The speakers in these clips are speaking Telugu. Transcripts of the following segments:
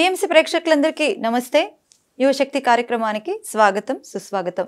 పిఎంసి ప్రేక్షకులందరికీ నమస్తే యువశక్తి కార్యక్రమానికి స్వాగతం సుస్వాగతం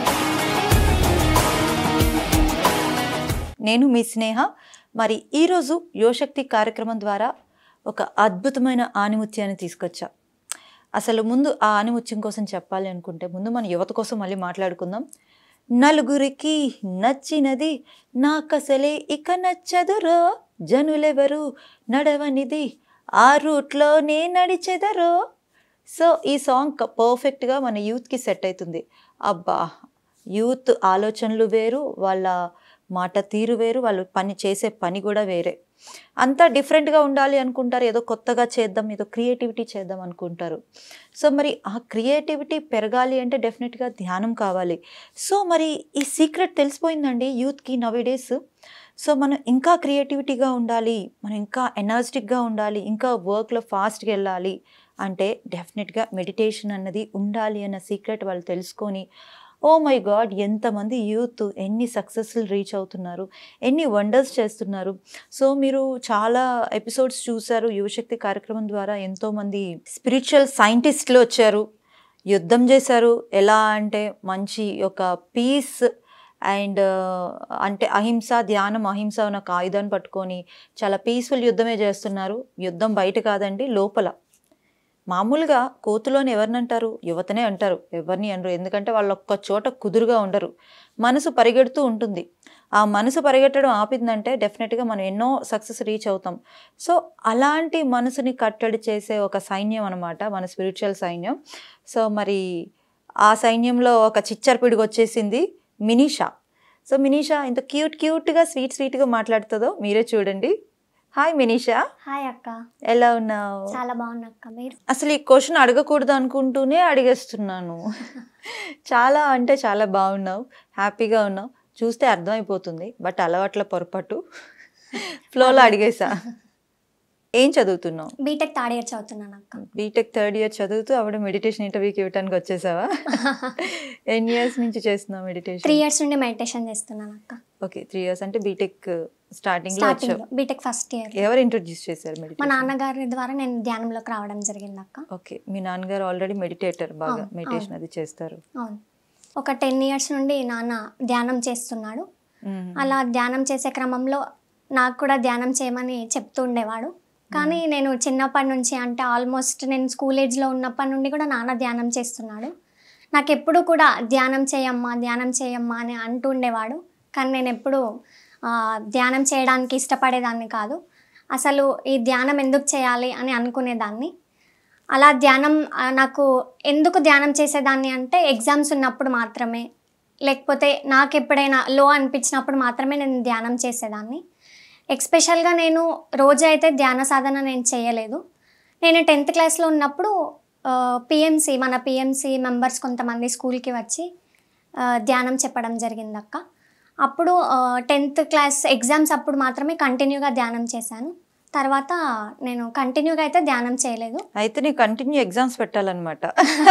నేను మీ స్నేహ మరి ఈరోజు యువశక్తి కార్యక్రమం ద్వారా ఒక అద్భుతమైన ఆనిముత్యాన్ని తీసుకొచ్చా అసలు ముందు ఆ ఆనిముత్యం కోసం చెప్పాలి అనుకుంటే ముందు మన యువత కోసం మళ్ళీ మాట్లాడుకుందాం నలుగురికి నచ్చినది నాకసలే ఇక నచ్చదురో జనులెవరు నడవనిది ఆ రూట్లోనే నడిచెదరో సో ఈ సాంగ్ పర్ఫెక్ట్గా మన యూత్కి సెట్ అవుతుంది అబ్బా యూత్ ఆలోచనలు వేరు వాళ్ళ మాట తీరు వేరు వాళ్ళు పని చేసే పని కూడా వేరే అంతా డిఫరెంట్గా ఉండాలి అనుకుంటారు ఏదో కొత్తగా చేద్దాం ఏదో క్రియేటివిటీ చేద్దాం అనుకుంటారు సో మరి ఆ క్రియేటివిటీ పెరగాలి అంటే డెఫినెట్గా ధ్యానం కావాలి సో మరి ఈ సీక్రెట్ తెలిసిపోయిందండి యూత్కి నవేడేస్ సో మనం ఇంకా క్రియేటివిటీగా ఉండాలి మనం ఇంకా ఎనర్జెటిక్గా ఉండాలి ఇంకా వర్క్లో ఫాస్ట్గా వెళ్ళాలి అంటే డెఫినెట్గా మెడిటేషన్ అన్నది ఉండాలి అన్న సీక్రెట్ వాళ్ళు తెలుసుకొని ఓ మై గాడ్ ఎంతమంది యూత్ ఎన్ని సక్సెస్ఫుల్ రీచ్ అవుతున్నారు ఎన్ని వండర్స్ చేస్తున్నారు సో మీరు చాలా ఎపిసోడ్స్ చూశారు యువశక్తి కార్యక్రమం ద్వారా ఎంతోమంది స్పిరిచువల్ సైంటిస్టులు వచ్చారు యుద్ధం చేశారు ఎలా అంటే మంచి ఒక పీస్ అండ్ అంటే అహింస ధ్యానం అహింస అన్న ఒక ఆయుధాన్ని పట్టుకొని చాలా పీస్ఫుల్ యుద్ధమే చేస్తున్నారు యుద్ధం బయట కాదండి లోపల మామూలుగా కోతులోని ఎవరిని అంటారు యువతనే అంటారు ఎవరిని అనరు ఎందుకంటే వాళ్ళు ఒక్క చోట కుదురుగా ఉండరు మనసు పరిగెడుతూ ఉంటుంది ఆ మనసు పరిగెట్టడం ఆపిందంటే డెఫినెట్గా మనం ఎన్నో సక్సెస్ రీచ్ అవుతాం సో అలాంటి మనసుని కట్టడి చేసే ఒక సైన్యం అనమాట మన స్పిరిచువల్ సైన్యం సో మరి ఆ సైన్యంలో ఒక చిచ్చరపిడికి వచ్చేసింది మినీషా సో మినీషా ఇంత క్యూట్ క్యూట్గా స్వీట్ స్వీట్గా మాట్లాడుతుందో మీరే చూడండి హాయ్ మినీషా హాయ్ అక్క ఎలా ఉన్నావు చాలా బాగున్నా అక్క మీరు అసలు ఈ క్వశ్చన్ అడగకూడదు అనుకుంటూనే అడిగేస్తున్నాను చాలా అంటే చాలా బాగున్నావు హ్యాపీగా ఉన్నావు చూస్తే అర్థమైపోతుంది బట్ అలవాట్ల పొరపాటు ఫ్లోలో అడిగేసా ఏం చదువుతున్నావు బీటెక్ థర్డ్ ఇయర్ చదువుతున్నాను అక్క బీటెక్ థర్డ్ ఇయర్ చదువుతూ ఆవిడ మెడిటేషన్ ఇంటర్వ్యూకి ఇవ్వడానికి వచ్చేసావా ఎన్ని ఇయర్స్ నుంచి చేస్తున్నావు మెడిటేషన్ త్రీ ఇయర్స్ నుండి మెడిటేషన్ చేస్తున్నాను అక్క ఓకే త్రీ ఇయర్స్ అంటే బీటెక్ స్టార్టింగ్ లో స్టార్టింగ్ వచ్చావు బీటెక్ ఫస్ట్ ఇయర్ ఎవరు ఇంట్రొడ్యూస్ చేశారు మా మెడిటేషన్ నాన్నగారి ద్వారా నేను ధ్యానంలోకి రావడం జరిగింది అక్క ఓకే మీ నాన్నగారు ఆల్రెడీ మెడిటేటర్ బాగా అవును, మెడిటేషన్ అది చేస్తారు అవును ఒక టెన్ ఇయర్స్ నుండి నాన్న ధ్యానం చేస్తున్నాడు మ్మ్. అలా ధ్యానం చేసే క్రమంలో నాకు కూడా ధ్యానం చేయమని చెప్తూ ఉండేవాడు కానీ నేను చిన్నప్పటి నుంచి అంటే ఆల్మోస్ట్ నేను స్కూల్ ఏజ్లో ఉన్నప్పటి నుండి కూడా నాన్న ధ్యానం చేస్తున్నాడు నాకు ఎప్పుడు కూడా ధ్యానం చేయమ్మా ధ్యానం చేయమ్మా అని అంటూ ఉండేవాడు కానీ నేను ఎప్పుడు ఆ, ధ్యానం చేయడానికి ఇష్టపడేదాన్ని కాదు అసలు ఈ ధ్యానం ఎందుకు చేయాలి అని అనుకునేదాన్ని అలా ధ్యానం ఆ, నాకు ఎందుకు ధ్యానం చేసేదాన్ని అంటే ఎగ్జామ్స్ ఉన్నప్పుడు మాత్రమే లేకపోతే నాకు ఎప్పుడైనా లో అనిపించినప్పుడు మాత్రమే నేను ధ్యానం చేసేదాన్ని ఎక్స్పెషల్గా నేను రోజు అయితే ధ్యాన సాధన నేను చేయలేదు నేను టెన్త్ క్లాస్లో ఉన్నప్పుడు పిఎంసి మన పిఎంసి మెంబర్స్ కొంతమంది స్కూల్కి వచ్చి ఆ, ధ్యానం చెప్పడం జరిగింది అక్క అప్పుడు టెన్త్ క్లాస్ ఎగ్జామ్స్ అప్పుడు మాత్రమే కంటిన్యూగా ధ్యానం చేశాను తర్వాత నేను కంటిన్యూగా అయితే ధ్యానం చేయలేదు అయితే నీకు కంటిన్యూ ఎగ్జామ్స్ పెట్టాలన్నమాట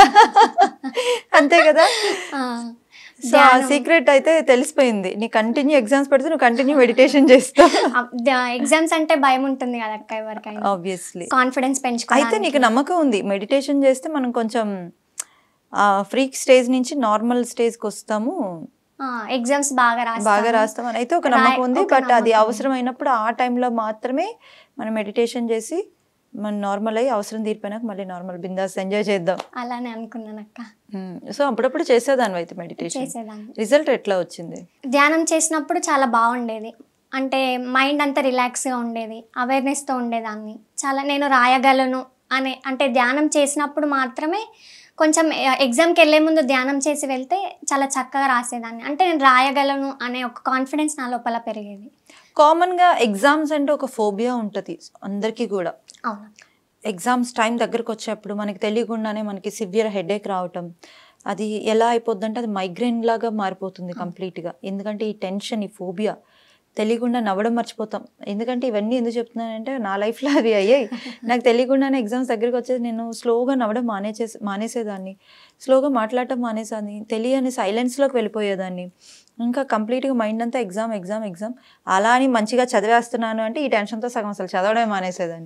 అంతే కదా ఆ, సో ఆ ధ్యానం- సీక్రెట్ అయితే తెలిసిపోయింది నీ కంటిన్యూ ఎగ్జామ్స్ పెడితే నువ్వు కంటిన్యూ మెడిటేషన్ చేస్తావు ఎగ్జామ్స్ అంటే భయం ఉంటుంది కదా అక్క ఎవరికైనా ఆబ్వియస్లీ కాన్ఫిడెన్స్ అయితే పెంచుకోవాలి నీకు నమ్మకం ఉంది మెడిటేషన్ చేస్తే మనం కొంచెం ఫ్రీక్ స్టేజ్ నుంచి నార్మల్ స్టేజ్కి వస్తాము ఎగ్జామ్స్ బాగా రాస్తాను బాగా రాస్తాం అని అయితే ఒక రాయ్- నమ్మకం ఉంది ఒక బట్ అది నమ్మకం. అవసరమైనప్పుడు ఆ టైంలో మాత్రమే మనం మెడిటేషన్ చేసి మనం నార్మల్ అయ్యి అవసరం తీరిపోయినాక మళ్ళీ నార్మల్ బిందాస్ ఎంజాయ్ చేద్దాం అలానే అనుకున్నాను అక్క సో అప్పుడప్పుడు చేసేదాన్ని అయితే మెడిటేషన్ చేసేదాన్ని రిజల్ట్ ఎట్లా వచ్చింది ధ్యానం చేసినప్పుడు చాలా బాగుండేది అంటే మైండ్ అంతా రిలాక్స్గా ఉండేది అవేర్నెస్తో ఉండేదాన్ని చాలా నేను రాయగలను అనే అంటే ధ్యానం చేసినప్పుడు మాత్రమే కొంచెం ఎగ్జామ్కి వెళ్ళే ముందు ధ్యానం చేసి వెళ్తే చాలా చక్కగా రాసేదాన్ని అంటే నేను రాయగలను అనే ఒక కాన్ఫిడెన్స్ నా లోపల పెరిగేది కామన్గా ఎగ్జామ్స్ అంటే ఒక ఫోబియా ఉంటుంది అందరికీ కూడా అవును ఎగ్జామ్స్ టైం దగ్గరకు వచ్చేప్పుడు మనకి తెలియకుండానే మనకి సివియర్ హెడేక్ రావటం అది ఎలా అయిపోద్దంటే అది మైగ్రేన్ లాగా మారిపోతుంది కంప్లీట్గా ఎందుకంటే ఈ టెన్షన్ ఈ ఫోబియా తెలియకుండా నవ్వడం మర్చిపోతాం ఎందుకంటే ఇవన్నీ ఎందుకు చెప్తున్నానంటే నా లైఫ్లో అవి అయ్యాయి నాకు తెలియకుండానే ఎగ్జామ్స్ దగ్గరికి వచ్చేది నేను స్లోగా నవ్వడం మానేసే మానేసేదాన్ని స్లోగా మాట్లాడటం మానేసాన్ని తెలియని సైలెన్స్లోకి వెళ్ళిపోయేదాన్ని ఇంకా కంప్లీట్గా మైండ్ అంతా ఎగ్జామ్ ఎగ్జామ్ ఎగ్జామ్ అలా అని మంచిగా చదివేస్తున్నాను అంటే ఈ టెన్షన్తో సగం అసలు చదవడమే మానేసేదాన్ని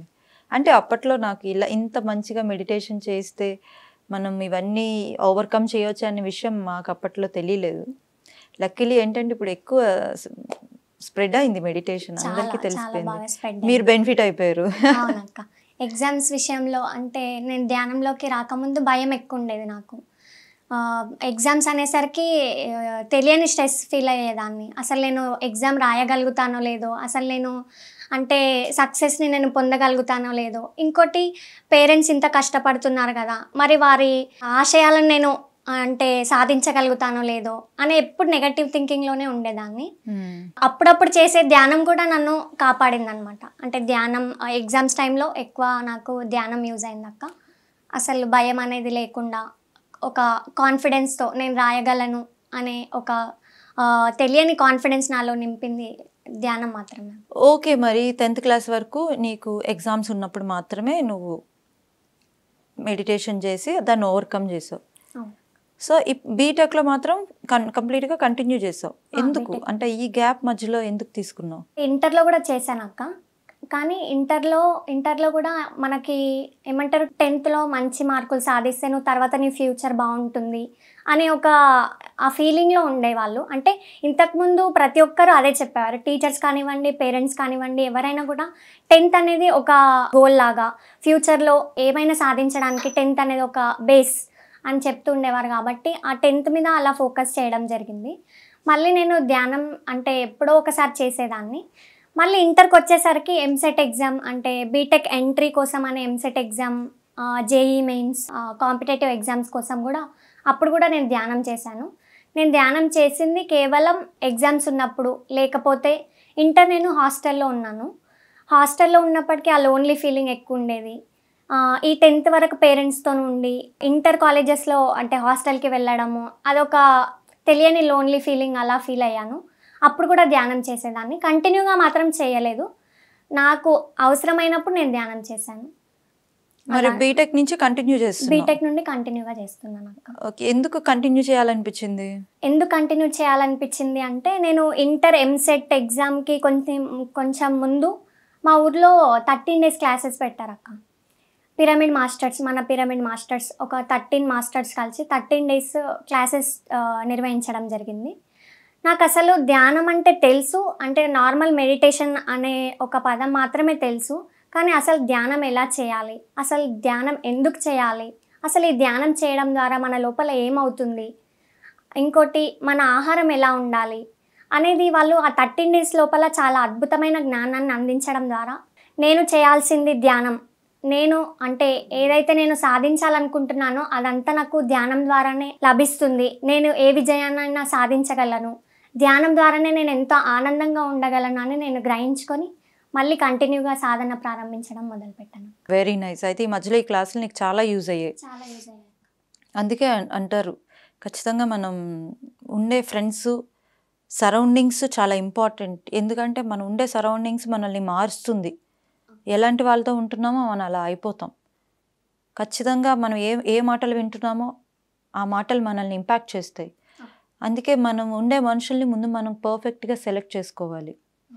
అంటే అప్పట్లో నాకు ఇలా ఇంత మంచిగా మెడిటేషన్ చేస్తే మనం ఇవన్నీ ఓవర్కమ్ చేయొచ్చు అనే విషయం మాకు అప్పట్లో తెలియలేదు లక్కీలీ ఏంటంటే ఇప్పుడు ఎక్కువ స్ప్రెడ్ అయింది మెడిటేషన్ చాలా అందరికీ చాలా తెలిసిపోయింది బాగా స్ప్రెడ్ మీరు బెనిఫిట్ అయిపోయారు అవునక్క ఎగ్జామ్స్ విషయంలో అంటే నేను ధ్యానంలోకి రాకముందు భయం ఎక్కువ ఉండేది నాకు ఎగ్జామ్స్ అనేసరికి ఆ, తెలియని స్ట్రెస్ ఫీల్ అయ్యేదాన్ని అసలు నేను ఎగ్జామ్ రాయగలుగుతానో లేదో అసలు నేను అంటే సక్సెస్ని నేను పొందగలుగుతానో లేదో ఇంకోటి పేరెంట్స్ ఇంత కష్టపడుతున్నారు కదా మరి వారి ఆశయాలను నేను అంటే సాధించగలుగుతానో లేదో అనే ఎప్పుడు నెగటివ్ థింకింగ్లోనే ఉండేదాన్ని మ్మ్. అప్పుడప్పుడు చేసే ధ్యానం కూడా నన్ను కాపాడింది అనమాట అంటే ధ్యానం ఎగ్జామ్స్ టైంలో ఎక్కువ నాకు ధ్యానం యూజ్ అయింది అక్క అసలు భయం అనేది లేకుండా ఒక కాన్ఫిడెన్స్తో నేను రాయగలను అనే ఒక ఆ, తెలియని కాన్ఫిడెన్స్ నాలో నింపింది ధ్యానం మాత్రమే ఓకే మరి టెన్త్ క్లాస్ వరకు నీకు ఎగ్జామ్స్ ఉన్నప్పుడు మాత్రమే నువ్వు మెడిటేషన్ చేసి దాన్ని ఓవర్కమ్ చేసావు అవును. సో ఈ బీటెక్లో మాత్రం కన్ కంప్లీట్గా కంటిన్యూ చేసావు ఆ, ఎందుకు B.Tech. అంటే ఈ గ్యాప్ మధ్యలో ఎందుకు తీసుకున్నావు ఇంటర్లో కూడా చేశాను అక్క కానీ ఇంటర్లో ఇంటర్లో కూడా మనకి ఏమంటారు టెన్త్లో మంచి మార్కులు సాధిస్తే నువ్వు తర్వాత నీ ఫ్యూచర్ బాగుంటుంది అనే ఒక ఆ ఫీలింగ్లో ఉండేవాళ్ళు అంటే ఇంతకుముందు ప్రతి ఒక్కరు అదే చెప్పేవారు టీచర్స్ కానివ్వండి పేరెంట్స్ కానివ్వండి ఎవరైనా కూడా టెన్త్ అనేది ఒక గోల్ లాగా ఫ్యూచర్లో ఏమైనా సాధించడానికి టెన్త్ అనేది ఒక బేస్ అని చెప్తూ ఉండేవారు కాబట్టి ఆ టెన్త్ మీద అలా ఫోకస్ చేయడం జరిగింది మళ్ళీ నేను ధ్యానం అంటే ఎప్పుడో ఒకసారి చేసేదాన్ని మళ్ళీ ఇంటర్కి వచ్చేసరికి ఎంసెట్ ఎగ్జామ్ అంటే బీటెక్ ఎంట్రీ కోసం అనే EAMCET exam JEE mains competitive exams కోసం కూడా అప్పుడు కూడా నేను ధ్యానం చేశాను నేను ధ్యానం చేసింది కేవలం ఎగ్జామ్స్ ఉన్నప్పుడు లేకపోతే ఇంటర్ నేను హాస్టల్లో ఉన్నాను హాస్టల్లో ఉన్నప్పటికీ ఆ లోన్లీ ఫీలింగ్ ఎక్కువ ఉండేది ఆ, ఈ టెన్త్ వరకు పేరెంట్స్తో ఉండి ఇంటర్ కాలేజెస్లో అంటే హాస్టల్కి వెళ్ళడము అదొక తెలియని లోన్లీ ఫీలింగ్ అలా ఫీల్ అయ్యాను అప్పుడు కూడా ధ్యానం చేసేదాన్ని కంటిన్యూగా మాత్రం చేయలేదు నాకు అవసరమైనప్పుడు నేను ధ్యానం చేశాను మరి అలా- బీటెక్ నుంచి కంటిన్యూ చేస్తున్నావు బీటెక్ నుండి కంటిన్యూగా చేస్తున్నాను అక్క ఓకే ఎందుకు కంటిన్యూ చేయాలనిపించింది ఎందుకు కంటిన్యూ చేయాలనిపించింది అంటే నేను ఇంటర్ ఎంసెట్ ఎగ్జామ్కి కొంచెం కొంచెం ముందు మా ఊర్లో థర్టీన్ డేస్ క్లాసెస్ పెట్టారు అక్క పిరమిడ్ మాస్టర్స్ మన పిరమిడ్ మాస్టర్స్ ఒక థర్టీన్ మాస్టర్స్ కలిసి థర్టీన్ డేస్ క్లాసెస్ నిర్వహించడం జరిగింది నాకు అసలు ధ్యానం అంటే తెలుసు అంటే నార్మల్ మెడిటేషన్ అనే ఒక పదం మాత్రమే తెలుసు కానీ అసలు ధ్యానం ఎలా చేయాలి అసలు ధ్యానం ఎందుకు చేయాలి అసలు ఈ ధ్యానం చేయడం ద్వారా మన లోపల ఏమవుతుంది ఇంకోటి మన ఆహారం ఎలా ఉండాలి అనేది వాళ్ళు ఆ థర్టీన్ డేస్ లోపల చాలా అద్భుతమైన జ్ఞానాన్ని అందించడం ద్వారా నేను చేయాల్సింది ధ్యానం నేను అంటే ఏదైతే నేను సాధించాలనుకుంటున్నానో అదంతా నాకు ధ్యానం ద్వారానే లభిస్తుంది నేను ఏ విజయాన్నైనా సాధించగలను ధ్యానం ద్వారానే నేను ఎంతో ఆనందంగా ఉండగలను అని నేను గ్రహించుకొని మళ్ళీ కంటిన్యూగా సాధన ప్రారంభించడం మొదలుపెట్టాను వెరీ నైస్ అయితే ఈ మధ్యలో ఈ క్లాసులు నీకు చాలా యూజ్ అయ్యాయి చాలా యూజ్ అయ్యాయి అందుకే అన్- అంటారు ఖచ్చితంగా మనం ఉండే ఫ్రెండ్స్ సరౌండింగ్స్ చాలా ఇంపార్టెంట్ ఎందుకంటే మనం ఉండే సరౌండింగ్స్ మనల్ని మారుస్తుంది ఎలాంటి వాళ్ళతో ఉంటున్నామో మనం అలా అయిపోతాం ఖచ్చితంగా మనం ఏ ఏ మాటలు వింటున్నామో ఆ మాటలు మనల్ని ఇంపాక్ట్ చేస్తాయి అందుకే మనం ఉండే మనుషుల్ని ముందు మనం పర్ఫెక్ట్గా సెలెక్ట్ చేసుకోవాలి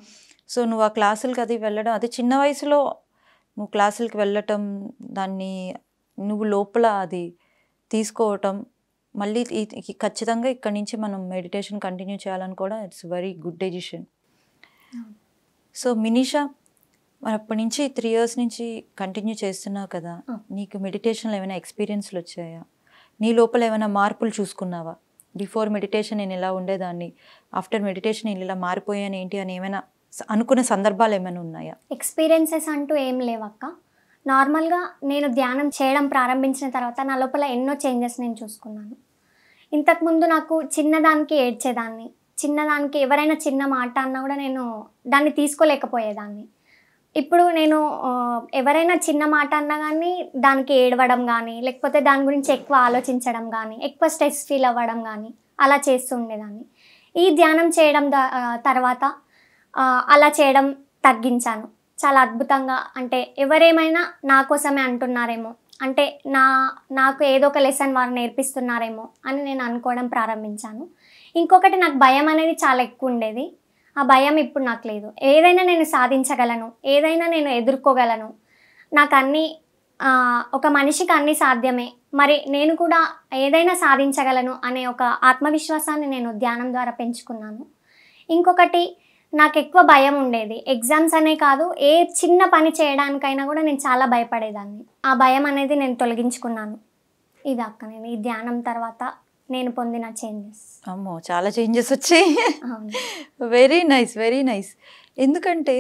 సో నువ్వు ఆ క్లాసులకి అది వెళ్ళడం అది చిన్న వయసులో నువ్వు క్లాసులకి వెళ్ళటం దాన్ని నువ్వు లోపల అది తీసుకోవటం మళ్ళీ ఈ- ఈ- ఖచ్చితంగా ఇక్కడి నుంచి మనం మెడిటేషన్ కంటిన్యూ చేయాలని కూడా ఇట్స్ వెరీ గుడ్ డెసిషన్ అవును. సో మినిషా మరి అప్పటి నుంచి త్రీ ఇయర్స్ నుంచి కంటిన్యూ చేస్తున్నావు కదా ఆ. నీకు మెడిటేషన్లో ఏమైనా ఎక్స్పీరియన్స్లు వచ్చాయా నీ లోపల ఏమైనా మార్పులు చూసుకున్నావా బిఫోర్ మెడిటేషన్ నేను ఇలా ఉండేదాన్ని ఆఫ్టర్ మెడిటేషన్ నేను ఇలా మారిపోయాను ఏంటి అని ఏమైనా స- అనుకున్న సందర్భాలు ఏమైనా ఉన్నాయా ఎక్స్పీరియన్సెస్ అంటూ ఏం లేవక్క నార్మల్గా నేను ధ్యానం చేయడం ప్రారంభించిన తర్వాత నా లోపల ఎన్నో చేంజెస్ నేను చూసుకున్నాను ఇంతకుముందు నాకు చిన్నదానికి ఏడ్చేదాన్ని చిన్నదానికి ఎవరైనా చిన్న మాట అన్నా కూడా నేను దాన్ని తీసుకోలేకపోయేదాన్ని ఇప్పుడు నేను ఆ, ఎవరైనా చిన్న మాట అన్నా కానీ దానికి ఏడవడం కానీ లేకపోతే దాని గురించి ఎక్కువ ఆలోచించడం కానీ ఎక్కువ స్ట్రెస్ ఫీల్ అవ్వడం కానీ అలా చేస్తూ ఉండేదాన్ని ఈ ధ్యానం చేయడం ద- ఆ, తర్వాత ఆ, అలా చేయడం తగ్గించాను చాలా అద్భుతంగా అంటే ఎవరేమైనా నా కోసమే అంటున్నారేమో అంటే నా నాకు ఏదో ఒక లెసన్ వారు నేర్పిస్తున్నారేమో అని నేను అనుకోవడం ప్రారంభించాను ఇంకొకటి నాకు భయం అనేది చాలా ఎక్కువ ఉండేది ఆ భయం ఇప్పుడు నాకు లేదు ఏదైనా నేను సాధించగలను ఏదైనా నేను ఎదుర్కోగలను నాకు అన్నీ ఆ, ఒక మనిషికి అన్నీ సాధ్యమే మరి నేను కూడా ఏదైనా సాధించగలను అనే ఒక ఆత్మవిశ్వాసాన్ని నేను ధ్యానం ద్వారా పెంచుకున్నాను ఇంకొకటి నాకు ఎక్కువ భయం ఉండేది ఎగ్జామ్స్ అనే కాదు ఏ చిన్న పని చేయడానికైనా కూడా నేను చాలా భయపడేదాన్ని ఆ భయం అనేది నేను తొలగించుకున్నాను ఇది అక్క నేను ఈ ధ్యానం తర్వాత నేను పొందిన చేంజెస్ అమ్మో చాలా చేంజెస్ వచ్చాయి అవును వెరీ నైస్ వెరీ నైస్ ఎందుకంటే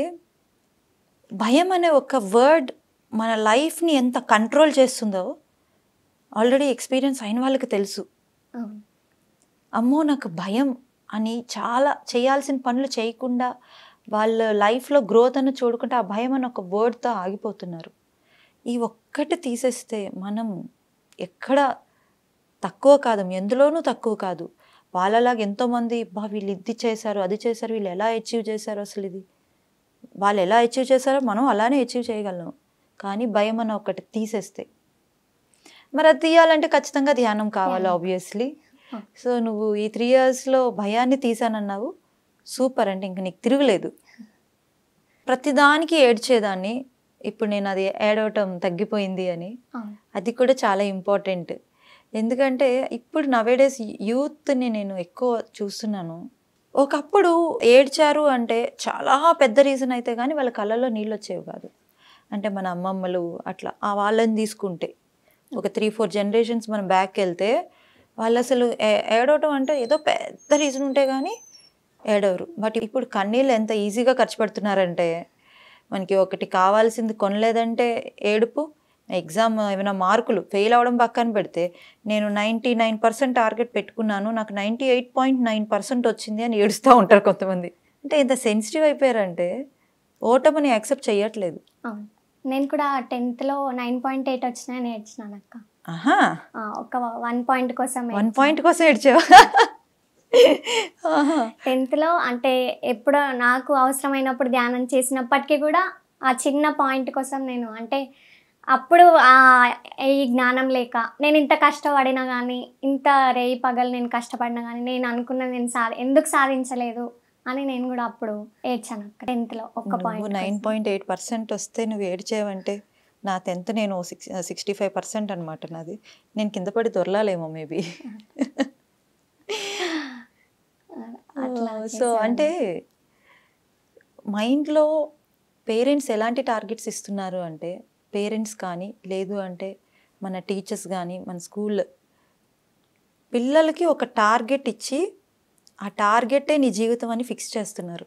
భయం అనే ఒక వర్డ్ మన లైఫ్ని ఎంత కంట్రోల్ చేస్తుందో ఆల్రెడీ ఎక్స్పీరియన్స్ అయిన వాళ్ళకి తెలుసు అవును అమ్మో నాకు భయం అని చాలా చేయాల్సిన పనులు చేయకుండా వాళ్ళ లైఫ్లో గ్రోత్ అని చూడకుండా ఆ భయం అని ఒక వర్డ్తో ఆగిపోతున్నారు ఈ ఒక్కటి తీసేస్తే మనం ఎక్కడ తక్కువ కాదు ఎందులోనూ తక్కువ కాదు వాళ్ళలాగా ఎంతోమంది బా వీళ్ళు ఇది చేశారు అది చేశారు వీళ్ళు ఎలా అచీవ్ చేశారు అసలు ఇది వాళ్ళు ఎలా అచీవ్ చేశారో మనం అలానే అచీవ్ చేయగలం కానీ భయం అని ఒకటి తీసేస్తే మరి అది తీయాలంటే ఖచ్చితంగా ధ్యానం కావాలి ధ్యానం. Obviously Okay. సో నువ్వు ఈ త్రీ ఇయర్స్లో భయాన్ని తీసానన్నావు సూపర్ అంటే ఇంక నీకు తిరుగులేదు ప్రతిదానికి ఏడ్చేదాన్ని ఇప్పుడు నేను అది ఏడవటం తగ్గిపోయింది అని అవును అది కూడా చాలా ఇంపార్టెంట్ ఎందుకంటే ఇప్పుడు నవేడేస్ యూత్ని నేను ఎక్కువ చూస్తున్నాను ఒకప్పుడు ఏడ్చారు అంటే చాలా పెద్ద రీజన్ అయితే కానీ వాళ్ళ కళ్ళల్లో నీళ్ళు వచ్చేవి కాదు అంటే మన అమ్మమ్మలు అట్లా ఆ వాళ్ళని తీసుకుంటే ఒక త్రీ ఫోర్ జనరేషన్స్ మనం బ్యాక్ వెళ్తే వాళ్ళు అసలు ఏ- ఏడవటం అంటే ఏదో పెద్ద రీజన్ ఉంటే కానీ ఏడవరు బట్ ఇప్పుడు కన్నీళ్ళు ఎంత ఈజీగా ఖర్చు పెడుతున్నారంటే మనకి ఒకటి కావాల్సింది కొనలేదంటే ఏడుపు ఎగ్జామ్ ఏమైనా మార్కులు ఫెయిల్ అవ్వడం పక్కన పెడితే నేను నైంటీ నైన్ పర్సెంట్ టార్గెట్ పెట్టుకున్నాను నాకు ninety eight point nine percent వచ్చింది అని ఏడుస్తూ ఉంటారు కొంతమంది అంటే ఇంత సెన్సిటివ్ అయిపోయారంటే ఓటమిని యాక్సెప్ట్ చేయట్లేదు అవును నేను కూడా టెన్త్లో నైన్ పాయింట్ ఎయిట్ వచ్చినాయని నేర్చినాను అక్క ఆహా ఆ, ఒక వన్ పాయింట్ కోసం వన్ పాయింట్ కోసం ఏడ్చావా ఆహా. టెన్త్లో అంటే ఎప్పుడో నాకు అవసరమైనప్పుడు ధ్యానం చేసినప్పటికీ కూడా ఆ చిన్న పాయింట్ కోసం నేను అంటే అప్పుడు ఆ ఈ జ్ఞానం లేక నేను ఇంత కష్టపడినా కానీ ఇంత రేయి పగలు నేను కష్టపడినా కానీ నేను అనుకున్నది నేను సా ఎందుకు సాధించలేదు అని నేను కూడా అప్పుడు ఏడ్చాను అక్క టెన్త్లో ఒక్క నువ్వు point nine point eight percent వస్తే నువ్వు ఏడ్చావంటే నా టెన్త్ నేను సిక్స్ సిక్స్టీ ఫైవ్ పర్సెంట్ అనమాట నాది నేను కింద పడి దొరలాలేమో మేబీ అట్లా సో చేసేదాన్ని. అంటే మైండ్లో పేరెంట్స్ ఎలాంటి టార్గెట్స్ ఇస్తున్నారు అంటే పేరెంట్స్ కానీ లేదు అంటే మన టీచర్స్ కానీ మన స్కూల్ పిల్లలకి ఒక టార్గెట్ ఇచ్చి ఆ టార్గెటే నీ జీవితం అని ఫిక్స్ చేస్తున్నారు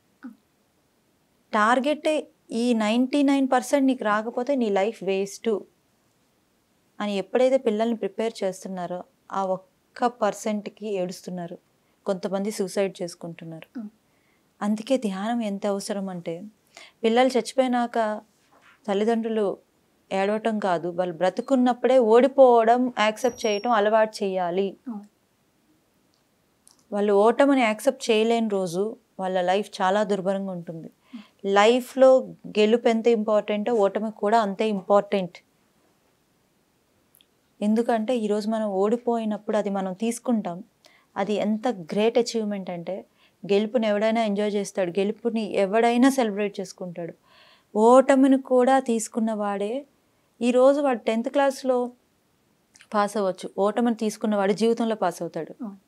టార్గెటే ఈ నైంటీ నైన్ పర్సెంట్ నీకు రాకపోతే నీ లైఫ్ వేస్ట్ అని ఎప్పుడైతే పిల్లల్ని ప్రిపేర్ చేస్తున్నారో ఆ ఒక్క పర్సెంట్కి ఏడుస్తున్నారు కొంతమంది సూసైడ్ చేసుకుంటున్నారు Mm. అందుకే ధ్యానం ఎంత అవసరం అంటే పిల్లలు చచ్చిపోయినాక తల్లిదండ్రులు ఏడవటం కాదు వాళ్ళు బ్రతుకున్నప్పుడే ఓడిపోవడం యాక్సెప్ట్ చేయటం అలవాటు చేయాలి అవును. వాళ్ళు ఓటమిని యాక్సెప్ట్ చేయలేని రోజు వాళ్ళ లైఫ్ చాలా దుర్భరంగా ఉంటుంది లైఫ్లో గెలుపు ఎంత ఇంపార్టెంటో ఓటమి కూడా అంతే ఇంపార్టెంట్ ఎందుకంటే ఈరోజు మనం ఓడిపోయినప్పుడు అది మనం తీసుకుంటాం అది ఎంత గ్రేట్ అచీవ్మెంట్ అంటే గెలుపుని ఎవడైనా ఎంజాయ్ చేస్తాడు గెలుపుని ఎవడైనా సెలబ్రేట్ చేసుకుంటాడు ఓటమిని కూడా తీసుకున్న వాడే ఈరోజు వాడు టెన్త్ క్లాస్లో పాస్ అవ్వచ్చు ఓటమిని తీసుకున్నవాడు జీవితంలో పాస్ అవుతాడు అవును.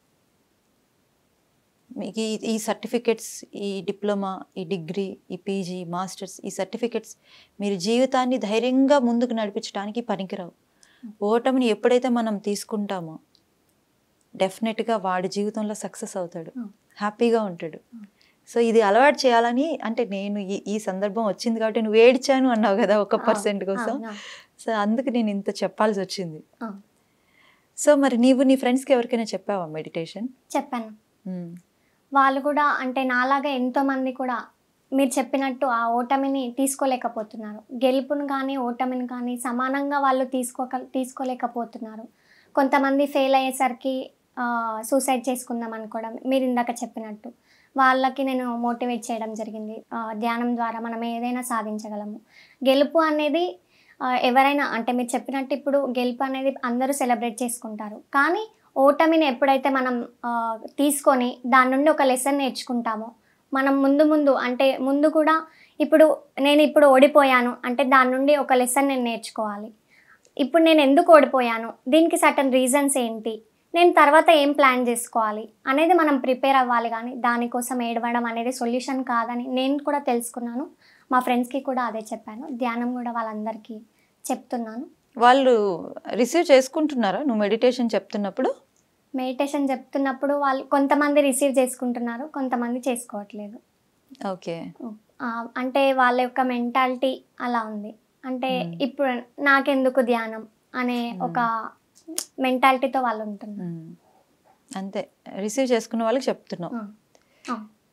మీకు ఈ ఈ సర్టిఫికెట్స్ ఈ డిప్లొమా ఈ డిగ్రీ ఈ పీజీ మాస్టర్స్ ఈ సర్టిఫికెట్స్ మీరు జీవితాన్ని ధైర్యంగా ముందుకు నడిపించడానికి పనికిరావు ఓటమిని ఎప్పుడైతే మనం తీసుకుంటామో డెఫినెట్గా వాడి జీవితంలో సక్సెస్ అవుతాడు Hmm. హ్యాపీగా ఉంటాడు సో ఇది అలవాటు చేయాలని అంటే నేను ఈ ఈ సందర్భం వచ్చింది కాబట్టి నువ్వు ఏడ్చాను అన్నావు కదా ఒక పర్సెంట్ కోసం అవును, అవును. సో అందుకు నేను ఇంత చెప్పాల్సి వచ్చింది అవును. సో మరి నీవు నీ ఫ్రెండ్స్కి ఎవరికైనా చెప్పావా మెడిటేషన్ చెప్పాను వాళ్ళు కూడా అంటే నాలాగా ఎంతోమంది కూడా మీరు చెప్పినట్టు ఆ ఓటమిని తీసుకోలేకపోతున్నారు గెలుపును కానీ ఓటమిని కానీ సమానంగా వాళ్ళు తీసుకోక తీసుకోలేకపోతున్నారు కొంతమంది ఫెయిల్ అయ్యేసరికి సూసైడ్ చేసుకుందాం అనుకోవడం మీరు ఇందాక చెప్పినట్టు వాళ్ళకి నేను మోటివేట్ చేయడం జరిగింది ఆ, ధ్యానం ద్వారా మనం ఏదైనా సాధించగలము గెలుపు అనేది ఆ, ఎవరైనా అంటే మీరు చెప్పినట్టు ఇప్పుడు గెలుపు అనేది అందరూ సెలబ్రేట్ చేసుకుంటారు కానీ ఓటమిని ఎప్పుడైతే మనం ఆ, తీసుకొని దాని నుండి ఒక లెసన్ నేర్చుకుంటామో మనం ముందు ముందు అంటే ముందు కూడా ఇప్పుడు నేను ఇప్పుడు ఓడిపోయాను అంటే దాని నుండి ఒక లెసన్ నేను నేర్చుకోవాలి ఇప్పుడు నేను ఎందుకు ఓడిపోయాను దీనికి సటన్ రీజన్స్ ఏంటి నేను తర్వాత ఏం ప్లాన్ చేసుకోవాలి అనేది మనం ప్రిపేర్ అవ్వాలి కానీ దానికోసం ఏడవడం అనేది సొల్యూషన్ కాదని నేను కూడా తెలుసుకున్నాను మా ఫ్రెండ్స్కి కూడా అదే చెప్పాను ధ్యానం కూడా వాళ్ళందరికీ చెప్తున్నాను వాళ్ళు రిసీవ్ చేసుకుంటున్నారా నువ్వు మెడిటేషన్ చెప్తున్నప్పుడు మెడిటేషన్ చెప్తున్నప్పుడు వాళ్ళు కొంతమంది రిసీవ్ చేసుకుంటున్నారు కొంతమంది చేసుకోవట్లేదు ఓకే ఆ, అంటే వాళ్ళ యొక్క మెంటాలిటీ అలా ఉంది అంటే Hmm. ఇప్పుడు నాకెందుకు ధ్యానం అనే ఒక మెంటాలిటీతో వాళ్ళు ఉంటున్నారు అంతే రిసీవ్ చేసుకున్న వాళ్ళకి చెప్తున్నావు ఆ, ఆ.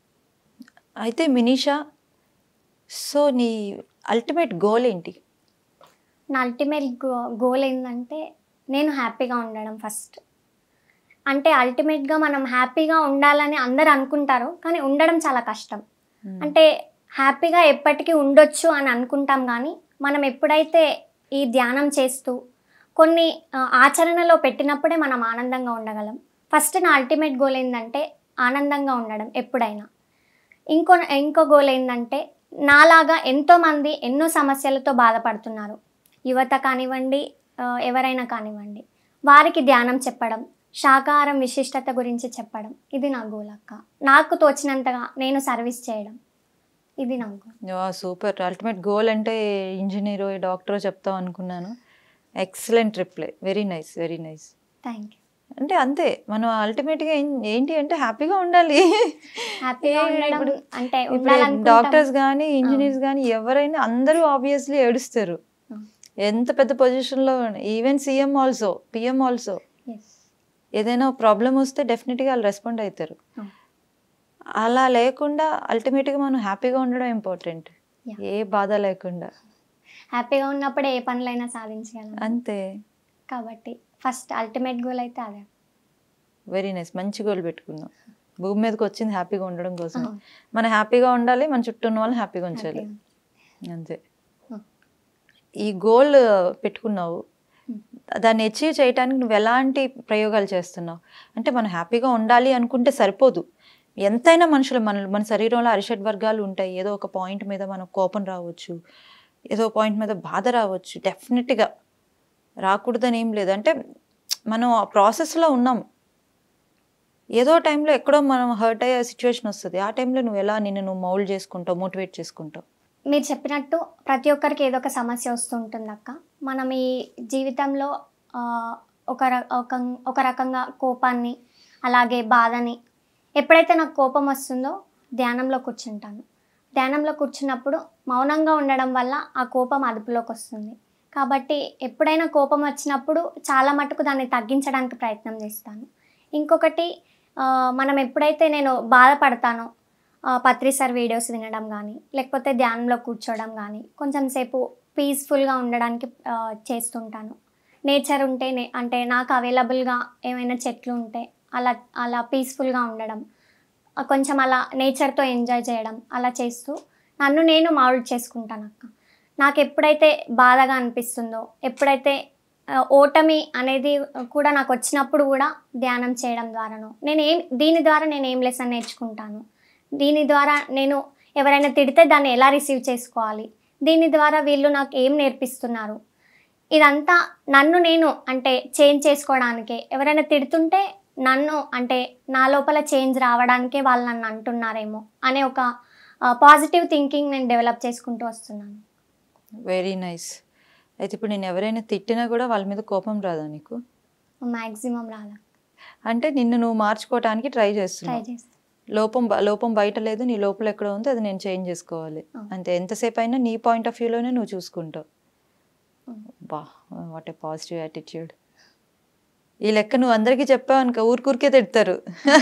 అయితే మినీషా సో నీ అల్టిమేట్ గోల్ ఏంటి నా అల్టిమేట్ గో గోల్ ఏంటంటే నేను హ్యాపీగా ఉండడం ఫస్ట్ అంటే అల్టిమేట్గా మనం హ్యాపీగా ఉండాలని అందరు అనుకుంటారు కానీ ఉండడం చాలా కష్టం అంటే హ్యాపీగా ఎప్పటికీ ఉండొచ్చు అని అనుకుంటాం కానీ మనం ఎప్పుడైతే ఈ ధ్యానం చేస్తూ కొన్ని ఆ, ఆచరణలో పెట్టినప్పుడే మనం ఆనందంగా ఉండగలం ఫస్ట్ నా అల్టిమేట్ గోల్ ఏంటంటే ఆనందంగా ఉండడం ఎప్పుడైనా ఇంకో ఇంకో గోల్ ఏంటంటే నాలాగా ఎంతోమంది ఎన్నో సమస్యలతో బాధపడుతున్నారు యువత కానివ్వండి ఆ, ఎవరైనా కానివ్వండి వారికి ధ్యానం చెప్పడం శాకాహారం విశిష్టత గురించి చెప్పడం ఇది నా గోల్ అక్క నాకు తోచినంతగా నేను సర్వీస్ చేయడం ఇది నా గోల్ సూపర్ అల్టిమేట్ గోల్ అంటే ఇంజనీరో డాక్టరో చెప్తావు అనుకున్నాను excellent reply very nice very nice thank you అంటే అంతే మనం అల్టిమేట్గా ఏంటి అంటే హ్యాపీగా ఉండాలి హ్యాపీగా ఏ, ఉండడం ఇప్పుడు- అంటే ఇప్పుడు ఉండాలనుకుంటాం. డాక్టర్స్ కానీ ఇంజనీర్స్ కానీ ఎవరైనా అందరూ ఆబ్వియస్లీ ఏడుస్తారు ఆ. ఎంత పెద్ద పొజిషన్లో even CM also PM also Yes. ఏదైనా ప్రాబ్లం వస్తే డెఫినెట్గా వాళ్ళు రెస్పాండ్ అవుతారు ఆ. అలా లేకుండా అల్టిమేట్గా మనం హ్యాపీగా ఉండడం ఇంపార్టెంట్ Yeah. ఏ బాధ లేకుండా హ్యాపీగా ఉన్నప్పుడే ఏ పనులైనా సాధించగలం అంతే కాబట్టి ఫస్ట్ అల్టిమేట్ గోల్ అయితే అదే వెరీ నైస్ మంచి గోల్ పెట్టుకున్నాం భూమి మీదకి వచ్చింది హ్యాపీగా ఉండడం కోసం అవును. మనం హ్యాపీగా ఉండాలి మన చుట్టూ ఉన్న వాళ్ళని హ్యాపీగా ఉంచాలి హ్యాపీగా. అంతే ఆ. ఈ గోల్ పెట్టుకున్నావు Hmm. దాన్ని అచీవ్ చేయడానికి నువ్వు ఎలాంటి ప్రయోగాలు చేస్తున్నావు అంటే మనం హ్యాపీగా ఉండాలి అనుకుంటే సరిపోదు ఎంతైనా మనుషులు మన మన శరీరంలో అరిషడ్ వర్గాలు ఉంటాయి ఏదో ఒక పాయింట్ మీద మనకు కోపం రావచ్చు ఏదో పాయింట్ మీద బాధ రావచ్చు డెఫినెట్గా రాకూడదని ఏం లేదు అంటే మనం ఆ ప్రాసెస్లో ఉన్నాం ఏదో టైంలో ఎక్కడో మనం హర్ట్ అయ్యే సిచ్యువేషన్ వస్తుంది ఆ టైంలో నువ్వు ఎలా నిన్ను నువ్వు మౌల్డ్ చేసుకుంటావు మోటివేట్ చేసుకుంటావు మీరు చెప్పినట్టు ప్రతి ఒక్కరికి ఏదో ఒక సమస్య వస్తుంటుంది అక్క మనం ఈ జీవితంలో ఆ, ఒక ర- ఒక ఒక రకంగా కోపాన్ని అలాగే బాధని ఎప్పుడైతే నాకు కోపం వస్తుందో ధ్యానంలో కూర్చుంటాను ధ్యానంలో కూర్చున్నప్పుడు మౌనంగా ఉండడం వల్ల ఆ కోపం అదుపులోకి వస్తుంది కాబట్టి ఎప్పుడైనా కోపం వచ్చినప్పుడు చాలా మటుకు దాన్ని తగ్గించడానికి ప్రయత్నం చేస్తాను ఇంకొకటి ఆ, మనం ఎప్పుడైతే నేను బాధపడతానో ఆ, పత్రి సార్ వీడియోస్ వినడం కానీ లేకపోతే ధ్యానంలో కూర్చోవడం కానీ కొంచెం సేపు పీస్ఫుల్గా ఉండడానికి ఆ, చేస్తుంటాను నేచర్ ఉంటే నే- అంటే నాకు అవైలబుల్గా ఏమైనా చెట్లు ఉంటే అలా అలా పీస్ఫుల్గా ఉండడం ఆ, కొంచెం అలా నేచర్తో ఎంజాయ్ చేయడం అలా చేస్తూ నన్ను నేను మౌల్డ్ చేసుకుంటాను అక్క నాకు ఎప్పుడైతే బాధగా అనిపిస్తుందో ఎప్పుడైతే ఆ, ఓటమి అనేది కూడా నాకు వచ్చినప్పుడు కూడా ధ్యానం చేయడం ద్వారాను నేను ఏం దీని ద్వారా నేను ఏం లెసన్ నేర్చుకుంటాను దీని ద్వారా నేను ఎవరైనా తిడితే దాన్ని ఎలా రిసీవ్ చేసుకోవాలి దీని ద్వారా వీళ్ళు నాకు ఏం నేర్పిస్తున్నారు ఇదంతా నన్ను నేను అంటే చేంజ్ చేసుకోవడానికే ఎవరైనా తిడుతుంటే నన్ను అంటే నా లోపల చేంజ్ రావడానికే వాళ్ళు నన్ను అంటున్నారేమో అనే ఒక పాజిటివ్ థింకింగ్ నేను డెవలప్ చేసుకుంటూ వస్తున్నాను వెరీ నైస్ అయితే ఇప్పుడు నేను ఎవరైనా తిట్టినా కూడా వాళ్ళ మీద కోపం రాదా నీకు మ్యాక్సిమం రాదా అంటే నిన్ను నువ్వు మార్చుకోవటానికి ట్రై ట్రై చేస్తున్నావు చేస్తాను లోపం బ- లోపం బయట లేదు నీ లోపల ఎక్కడ ఉందో అది నేను చేంజ్ చేసుకోవాలి ఆ. అంతే ఎంతసేపు అయినా నీ పాయింట్ ఆఫ్ వ్యూలోనే నువ్వు చూసుకుంటావు ఆ. బా వాట్ ఏ పాజిటివ్ యాటిట్యూడ్ ఈ లెక్క నువ్వు అందరికీ చెప్పావు అనుకో ఊరికూరికే తిడతారు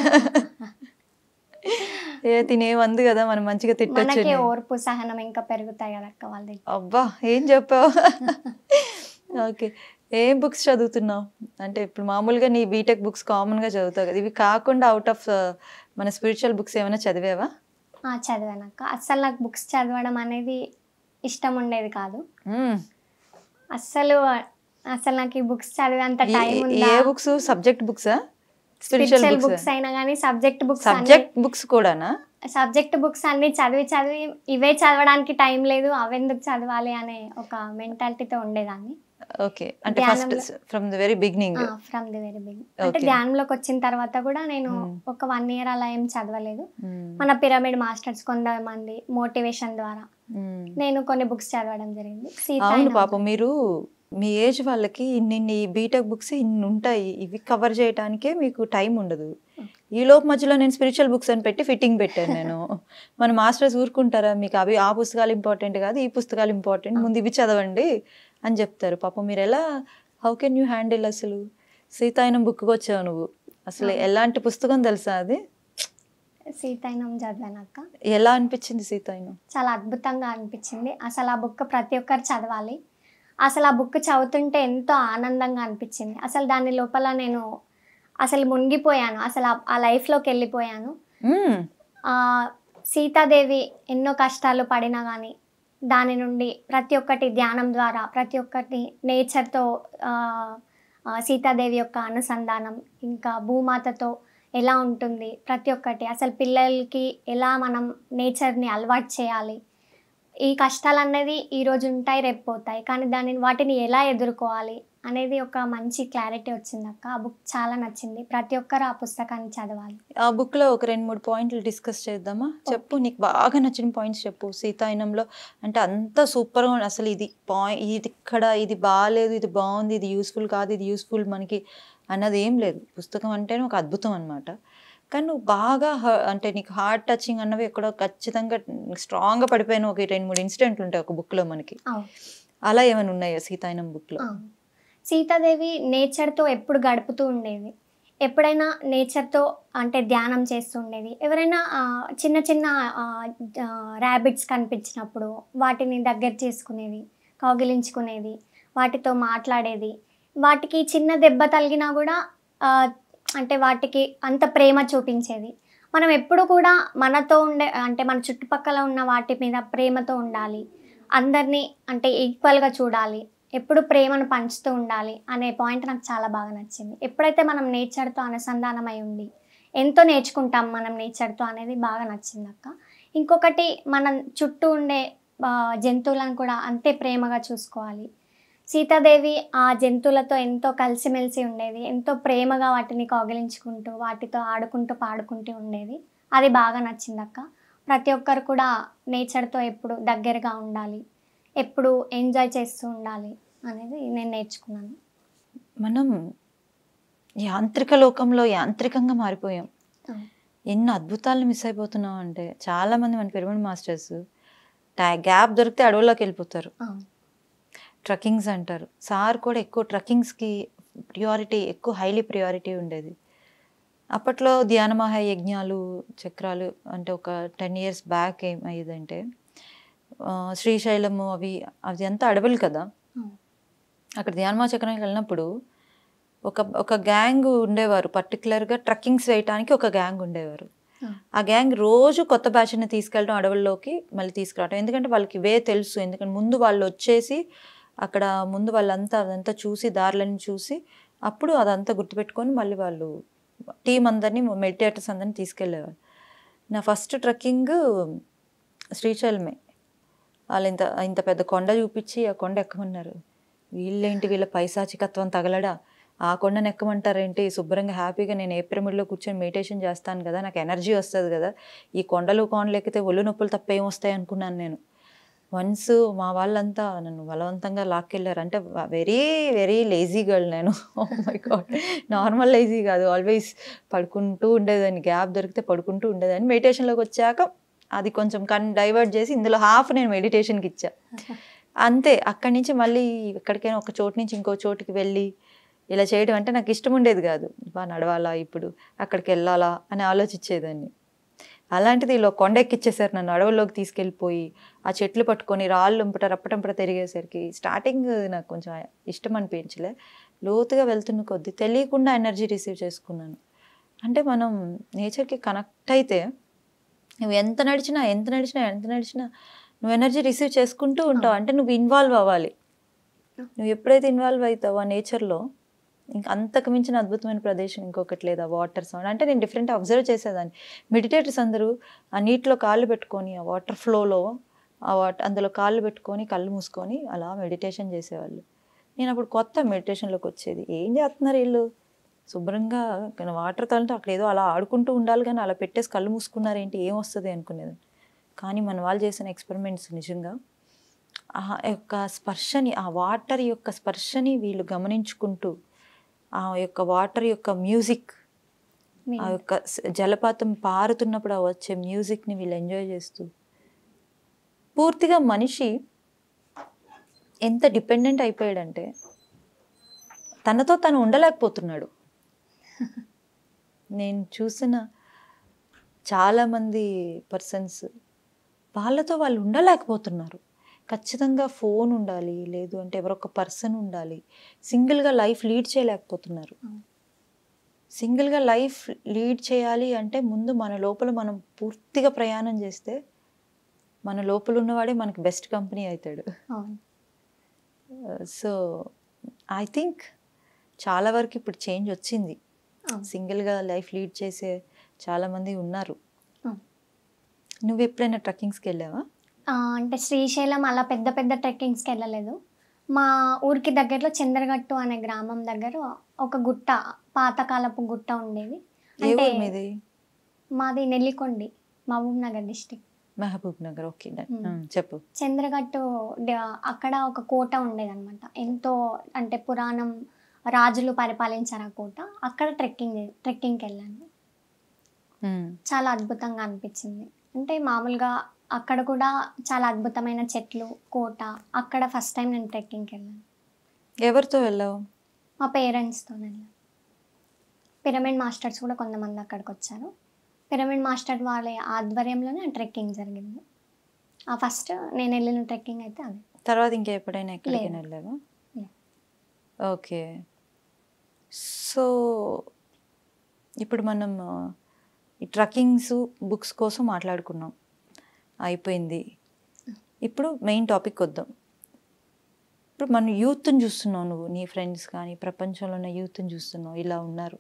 ఏ తినేమంది కదా మనం మంచిగా తిట్టొచ్చు మనకే అని. ఓర్పు సహనం ఇంకా పెరుగుతాయి కదా అక్క వాళ్ళ దగ్గర అబ్బా ఏం చెప్పావు ఓకే ఏం బుక్స్ చదువుతున్నావు అంటే ఇప్పుడు మామూలుగా నీ బీటెక్ బుక్స్ కామన్గా చదువుతావు కదా ఇవి కాకుండా అవుట్ ఆఫ్ మన స్పిరిచువల్ బుక్స్ ఏమైనా చదివావా ఆ, చదివాను అక్క అస్సలు నాకు బుక్స్ చదవడం అనేది ఇష్టం ఉండేది కాదు మ్మ్. అస్సలు అసలు నాకు ఈ బుక్స్ చదివేంత ఏ- టైం ఏ ఉందా బుక్స్ సబ్జెక్ట్ బుక్సా స్పిరిచువల్ స్పిరిచువల్ బుక్స్ బుక్స్ అయినా కానీ సబ్జెక్ట్ బుక్స్ సబ్జెక్ట్ బుక్స్ కూడానా సబ్జెక్ట్ బుక్స్ అన్ని చదివి చదివి ఇవే చదవడానికి టైం లేదు అవెందుకు చదవాలి అనే ఒక మెంటాలిటీతో ఉండేదాన్ని ఓకే అంటే ఫస్ట్ ధ్యానంలో- from the very beginning from the very big అంటే Okay. ధ్యానంలోకి వచ్చిన తర్వాత కూడా నేను Hmm. ఒక వన్ ఇయర్ అలా ఏం చదవలేదు మన పిరమిడ్ మాస్టర్స్ కొంతమంది మోటివేషన్ ద్వారా నేను కొన్ని బుక్స్ చదవడం జరిగింది సీత అవును అయిన- పాపం మీరు మీ ఏజ్ వాళ్ళకి ఇన్ని బీటెక్ బుక్స్ ఇన్ని ఉంటాయి ఇవి కవర్ చేయడానికే మీకు టైం ఉండదు ఈ లోపు మధ్యలో నేను స్పిరిచువల్ బుక్స్ అని పెట్టి ఫిట్టింగ్ పెట్టాను నేను మన మాస్టర్స్ ఊరుకుంటారా మీకు అవి ఆ పుస్తకాలు ఇంపార్టెంట్ కాదు ఈ పుస్తకాలు ఇంపార్టెంట్ ముందు ఇవి చదవండి అని చెప్తారు పాపం మీరు ఎలా హౌ కెన్ యూ హ్యాండిల్ అసలు సీతాయనం బుక్కి వచ్చావు నువ్వు అసలు ఎలాంటి పుస్తకం తెలుసా అది సీతాయినం చదివానక్క ఎలా అనిపించింది సీతాయనం చాలా అద్భుతంగా అనిపించింది అసలు ఆ బుక్ ప్రతి ఒక్కరు చదవాలి అసలు ఆ బుక్ చదువుతుంటే ఎంతో ఆనందంగా అనిపించింది అసలు దాని లోపల నేను అసలు మునిగిపోయాను అసలు ఆ- ఆ లైఫ్లోకి వెళ్ళిపోయాను మ్మ్. ఆ, సీతాదేవి ఎన్నో కష్టాలు పడినా కానీ దాని నుండి ప్రతి ఒక్కటి ధ్యానం ద్వారా ప్రతి ఒక్కటి నేచర్తో సీతాదేవి యొక్క అనుసంధానం ఇంకా భూమాతతో ఎలా ఉంటుంది ప్రతి ఒక్కటి అసలు పిల్లలకి ఎలా మనం నేచర్ని అలవాటు చేయాలి ఈ కష్టాలు అనేది ఈరోజు ఉంటాయి రేపు పోతాయి కానీ దానిని వాటిని ఎలా ఎదుర్కోవాలి అనేది ఒక మంచి క్లారిటీ వచ్చింది అక్క ఆ బుక్ చాలా నచ్చింది ప్రతి ఒక్కరు ఆ పుస్తకాన్ని చదవాలి ఆ బుక్ లో ఒక రెండు మూడు పాయింట్లు డిస్కస్ చేద్దామా చెప్పు నీకు బాగా నచ్చిన పాయింట్స్ చెప్పు సీతాయనంలో అంటే అంత సూపర్గా ఉంది అసలు ఇది పాయింట్ ఇది ఇక్కడ ఇది బాగాలేదు ఇది బాగుంది ఇది యూస్ఫుల్ కాదు ఇది యూస్ఫుల్ మనకి అన్నది ఏం లేదు పుస్తకం అంటేనే ఒక అద్భుతం అనమాట కానీ నువ్వు బాగా హ- అంటే నీకు హార్ట్ టచింగ్ అన్నవి ఎక్కడో ఖచ్చితంగా స్ట్రాంగ్గా పడిపోయిన ఒక రెండు మూడు ఇన్సిడెంట్లు ఉంటాయి ఒక బుక్లో మనకి అవును అలా ఏమైనా ఉన్నాయా సీతాయనం బుక్లో ఆ. సీతాదేవి నేచర్తో ఎప్పుడు గడుపుతూ ఉండేది ఎప్పుడైనా నేచర్తో అంటే ధ్యానం చేస్తూ ఉండేది ఎవరైనా ఆ, చిన్న చిన్న ర్యాబిట్స్ కనిపించినప్పుడు వాటిని దగ్గర చేసుకునేది కౌగిలించుకునేది వాటితో మాట్లాడేది వాటికి చిన్న దెబ్బ తగిలినా కూడా ఆ, అంటే వాటికి అంత ప్రేమ చూపించేది మనం ఎప్పుడు కూడా మనతో ఉండే అంటే మన చుట్టుపక్కల ఉన్న వాటి మీద ప్రేమతో ఉండాలి అందరినీ అంటే ఈక్వల్గా చూడాలి ఎప్పుడు ప్రేమను పంచుతూ ఉండాలి అనే పాయింట్ నాకు చాలా బాగా నచ్చింది ఎప్పుడైతే మనం నేచర్తో అనుసంధానమై ఉండి ఎంతో నేర్చుకుంటాం మనం నేచర్తో అనేది బాగా నచ్చింది అక్క ఇంకొకటి మన చుట్టూ ఉండే ఆ, జంతువులను కూడా అంతే ప్రేమగా చూసుకోవాలి సీతాదేవి ఆ జంతువులతో ఎంతో కలిసిమెలిసి ఉండేది ఎంతో ప్రేమగా వాటిని కౌగిలించుకుంటూ వాటితో ఆడుకుంటూ పాడుకుంటూ ఉండేది అది బాగా నచ్చింది అక్క ప్రతి ఒక్కరు కూడా నేచర్తో ఎప్పుడు దగ్గరగా ఉండాలి ఎప్పుడు ఎంజాయ్ చేస్తూ ఉండాలి అనేది నేను నేర్చుకున్నాను మనం యాంత్రిక లోకంలో యాంత్రికంగా మారిపోయాం అవును. ఎన్ని అద్భుతాలను మిస్ అయిపోతున్నాం అంటే చాలా మంది మన పిరమిడ్ మాస్టర్స్ గ్యాప్ దొరికితే అడవుల్లోకి వెళ్ళిపోతారు అవును. ట్రక్కింగ్స్ అంటారు సార్ కూడా ఎక్కువ ట్రక్కింగ్స్కి ప్రియారిటీ ఎక్కువ హైలీ ప్రియారిటీ ఉండేది అప్పట్లో ధ్యాన మహాయజ్ఞాలు చక్రాలు అంటే ఒక టెన్ ఇయర్స్ బ్యాక్ ఏమయ్యేదంటే ఆ, శ్రీశైలము అవి అవి అంతా అడవులు కదా అవును. అక్కడ ధ్యానమా చక్రానికి వెళ్ళినప్పుడు ఒక ఒక గ్యాంగ్ ఉండేవారు పర్టికులర్గా ట్రక్కింగ్స్ వేయటానికి ఒక గ్యాంగ్ ఉండేవారు ఆ. ఆ గ్యాంగ్ రోజు కొత్త బ్యాచ్ని తీసుకెళ్ళడం అడవుల్లోకి మళ్ళీ తీసుకురావడం ఎందుకంటే వాళ్ళకి వే తెలుసు ఎందుకంటే ముందు వాళ్ళు వచ్చేసి అక్కడ ముందు వాళ్ళంతా అదంతా చూసి దారులని చూసి అప్పుడు అదంతా గుర్తుపెట్టుకొని మళ్ళీ వాళ్ళు టీం అందరినీ మెడిటేటర్స్ అందరినీ తీసుకెళ్ళేవారు నా ఫస్ట్ ట్రక్కింగ్ శ్రీశైలమే వాళ్ళు ఇంత ఇంత పెద్ద కొండ చూపించి ఆ కొండ ఎక్కమన్నారు వీళ్ళేంటి వీళ్ళ పైశాచికత్వం తగలడా ఆ కొండను ఎక్కమంటారేంటి శుభ్రంగా హ్యాపీగా నేను ఏ పిరమిడ్లో కూర్చొని మెడిటేషన్ చేస్తాను కదా నాకు ఎనర్జీ వస్తుంది కదా ఈ కొండలు కొండలు ఎక్కితే ఒళ్ళు నొప్పులు తప్ప ఏం వస్తాయి అనుకున్నాను నేను వన్స్ మా వాళ్ళంతా నన్ను బలవంతంగా లాక్కెళ్ళారు అంటే వెరీ వెరీ లేజీ గర్ల్ నేను oh my god normal lazy కాదు ఆల్వేస్ పడుకుంటూ ఉండేదాన్ని గ్యాప్ దొరికితే పడుకుంటూ ఉండేదాన్ని మెడిటేషన్లోకి వచ్చాక అది కొంచెం కన్ డైవర్ట్ చేసి ఇందులో హాఫ్ నేను మెడిటేషన్కి ఇచ్చా అంతే అక్కడి నుంచి మళ్ళీ ఎక్కడికైనా ఒక చోటు నుంచి ఇంకో చోటుకి వెళ్ళి ఇలా చేయడం అంటే నాకు ఇష్టం ఉండేది కాదు బా నడవాలా ఇప్పుడు అక్కడికి వెళ్ళాలా అని ఆలోచించేదాన్ని అలాంటిది ఇలా కొండ ఎక్కిచ్చేసారు నన్ను అడవుల్లోకి తీసుకెళ్ళిపోయి ఆ చెట్లు పట్టుకొని రాళ్ళు ఉంపట రప్పటంపట తిరిగేసరికి స్టార్టింగ్ నాకు కొంచెం ఇష్టం అనిపించలే లోతుగా వెళ్తున్న కొద్దీ తెలియకుండా ఎనర్జీ రిసీవ్ చేసుకున్నాను అంటే మనం నేచర్కి కనెక్ట్ అయితే నువ్వు ఎంత నడిచినా ఎంత నడిచినా ఎంత నడిచినా నువ్వు ఎనర్జీ రిసీవ్ చేసుకుంటూ ఉంటావు అంటే నువ్వు ఇన్వాల్వ్ అవ్వాలి నువ్వు ఎప్పుడైతే ఇన్వాల్వ్ అవుతావో ఆ నేచర్లో ఇంకా అంతకు మించిన అద్భుతమైన ప్రదేశం ఇంకొకటి లేదా వాటర్ సౌండ్ అంటే నేను డిఫరెంట్ అబ్జర్వ్ చేసేదాన్ని మెడిటేటర్స్ అందరూ ఆ నీటిలో కాళ్ళు పెట్టుకొని ఆ వాటర్ ఫ్లోలో ఆ వాట్ అందులో కాళ్ళు పెట్టుకొని కళ్ళు మూసుకొని అలా మెడిటేషన్ చేసేవాళ్ళు నేను అప్పుడు కొత్త మెడిటేషన్లోకి వచ్చేది ఏం చేస్తున్నారు వీళ్ళు శుభ్రంగా వాటర్ కావాలంటే అక్కడ ఏదో అలా ఆడుకుంటూ ఉండాలి కానీ అలా పెట్టేసి కళ్ళు మూసుకున్నారు ఏంటి ఏం వస్తుంది అనుకునేది కానీ మన వాళ్ళు చేసిన ఎక్స్పెరిమెంట్స్ నిజంగా ఆ యొక్క స్పర్శని ఆ వాటర్ యొక్క స్పర్శని వీళ్ళు గమనించుకుంటూ ఆ యొక్క వాటర్ యొక్క మ్యూజిక్ ఆ యొక్క స- జలపాతం పారుతున్నప్పుడు ఆ వచ్చే మ్యూజిక్ని వీళ్ళు ఎంజాయ్ చేస్తూ పూర్తిగా మనిషి ఎంత డిపెండెంట్ అయిపోయాడంటే తనతో తను ఉండలేకపోతున్నాడు నేను చూసిన చాలామంది పర్సన్స్ వాళ్ళతో వాళ్ళు ఉండలేకపోతున్నారు ఖచ్చితంగా ఫోన్ ఉండాలి లేదు అంటే ఎవరొక పర్సన్ ఉండాలి సింగిల్గా లైఫ్ లీడ్ చేయలేకపోతున్నారు అవును. సింగిల్గా లైఫ్ లీడ్ చేయాలి అంటే ముందు మన లోపల మనం పూర్తిగా ప్రయాణం చేస్తే మన లోపల ఉన్నవాడే మనకి బెస్ట్ కంపెనీ అవుతాడు అవును సో ఐ థింక్ చాలా వరకు ఇప్పుడు చేంజ్ వచ్చింది అవును. సింగిల్గా లైఫ్ లీడ్ చేసే చాలామంది ఉన్నారు అవును. నువ్వు ఎప్పుడైనా ట్రెక్కింగ్స్కి వెళ్ళావా ఆ, అంటే శ్రీశైలం అలా పెద్ద పెద్ద ట్రెక్కింగ్స్కి వెళ్ళలేదు మా ఊరికి దగ్గరలో చంద్రగట్టు అనే గ్రామం దగ్గర ఒక గుట్ట పాతకాలపు గుట్ట ఉండేది ఏ అంటే ఊరు మీది మాది Nellikondi Mahabub Nagar district Mahabub Nagar okay done. Hmm. Hmm, చెప్పు చంద్రగట్టు డ- అక్కడ ఒక కోట ఉండేదన్నమాట ఎంతో అంటే పురాణం రాజులు పరిపాలించారు ఆ కోట అక్కడ ట్రెక్కింగ్ ట్రెక్కింగ్కి వెళ్ళాను Hmm. చాలా అద్భుతంగా అనిపించింది అంటే మామూలుగా అక్కడ కూడా చాలా అద్భుతమైన చెట్లు కోట అక్కడ ఫస్ట్ టైం నేను ట్రెక్కింగ్కి వెళ్ళాను ఎవరితో వెళ్ళావు మా పేరెంట్స్తో వెళ్ళాను పిరమిడ్ మాస్టర్స్ కూడా కొంతమంది అక్కడికి వచ్చారు పిరమిడ్ మాస్టర్ వాళ్ళ ఆధ్వర్యంలోనే ఆ ట్రెక్కింగ్ జరిగింది ఆ ఫస్ట్ నేను వెళ్ళిన ట్రెక్కింగ్ అయితే అదే తర్వాత ఇంకా ఎప్పుడైనా ఎక్కడికైనా లేదు. వెళ్ళావా లేదు. ఓకే సో ఇప్పుడు మనం ఆ, ఈ ట్రక్కింగ్స్ బుక్స్ కోసం మాట్లాడుకున్నాం అయిపోయింది ఇప్పుడు మెయిన్ టాపిక్ వద్దాం ఇప్పుడు మన యూత్ని చూస్తున్నావు నువ్వు నీ ఫ్రెండ్స్ కానీ ప్రపంచంలో ఉన్న యూత్ని చూస్తున్నావు ఇలా ఉన్నారు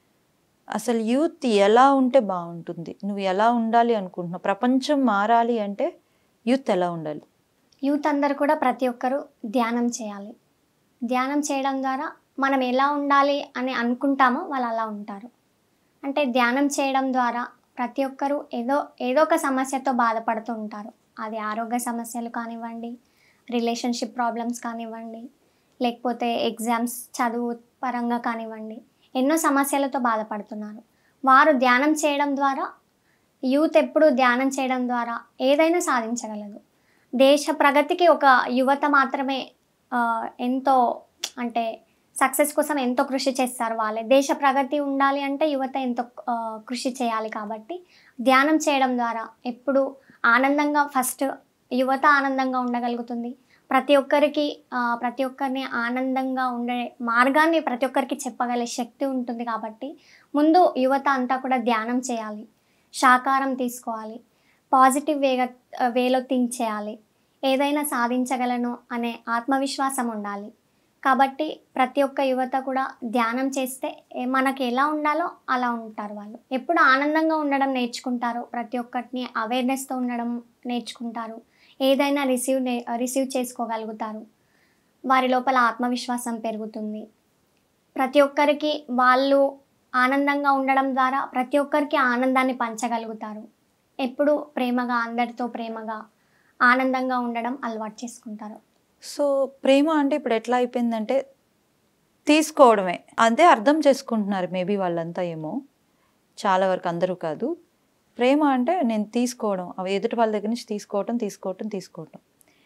అసలు యూత్ ఎలా ఉంటే బాగుంటుంది నువ్వు ఎలా ఉండాలి అనుకుంటున్నావు ప్రపంచం మారాలి అంటే యూత్ ఎలా ఉండాలి యూత్ అందరు కూడా ప్రతి ఒక్కరూ ధ్యానం చేయాలి ధ్యానం చేయడం ద్వారా మనం ఎలా ఉండాలి అని అనుకుంటామో వాళ్ళు అలా ఉంటారు అంటే ధ్యానం చేయడం ద్వారా ప్రతి ఒక్కరూ ఏదో ఏదో ఒక సమస్యతో బాధపడుతూ ఉంటారు అది ఆరోగ్య సమస్యలు కానివ్వండి రిలేషన్షిప్ ప్రాబ్లమ్స్ కానివ్వండి లేకపోతే ఎగ్జామ్స్ చదువు పరంగా కానివ్వండి ఎన్నో సమస్యలతో బాధపడుతున్నారు వారు ధ్యానం చేయడం ద్వారా యూత్ ఎప్పుడు ధ్యానం చేయడం ద్వారా ఏదైనా సాధించగలదు దేశ ప్రగతికి ఒక యువత మాత్రమే ఆ, ఎంతో అంటే సక్సెస్ కోసం ఎంతో కృషి చేస్తారు వాళ్ళే దేశ ప్రగతి ఉండాలి అంటే యువత ఎంతో ఆ, కృషి చేయాలి కాబట్టి ధ్యానం చేయడం ద్వారా ఎప్పుడు ఆనందంగా ఫస్ట్ యువత ఆనందంగా ఉండగలుగుతుంది ప్రతి ఒక్కరికి ఆ, ప్రతి ఒక్కరిని ఆనందంగా ఉండే మార్గాన్ని ప్రతి ఒక్కరికి చెప్పగల శక్తి ఉంటుంది కాబట్టి ముందు యువత అంతా కూడా ధ్యానం చేయాలి శాకారం తీసుకోవాలి పాజిటివ్ వేగా వేలో థింక్ చేయాలి ఏదైనా సాధించగలను అనే ఆత్మవిశ్వాసం ఉండాలి కాబట్టి ప్రతి ఒక్క యువత కూడా ధ్యానం చేస్తే ఏ- మనకి ఎలా ఉండాలో అలా ఉంటారు వాళ్ళు ఎప్పుడు ఆనందంగా ఉండడం నేర్చుకుంటారు ప్రతి ఒక్కటిని అవేర్నెస్తో ఉండడం నేర్చుకుంటారు ఏదైనా రిసీవ్ నే- రిసీవ్ చేసుకోగలుగుతారు వారి లోపల ఆత్మవిశ్వాసం పెరుగుతుంది ప్రతి ఒక్కరికి వాళ్ళు ఆనందంగా ఉండడం ద్వారా ప్రతి ఒక్కరికి ఆనందాన్ని పంచగలుగుతారు ఎప్పుడు ప్రేమగా అందరితో ప్రేమగా ఆనందంగా ఉండడం అలవాటు చేసుకుంటారు సో ప్రేమ అంటే ఇప్పుడు ఎట్లా అయిపోయిందంటే తీసుకోవడమే అదే అర్థం చేసుకుంటున్నారు మేబీ వాళ్ళంతా ఏమో చాలా వరకు అందరూ కాదు ప్రేమ అంటే నేను తీసుకోవడం అవి ఎదుటి వాళ్ళ దగ్గర నుంచి తీసుకోవటం తీసుకోవటం తీసుకోవటం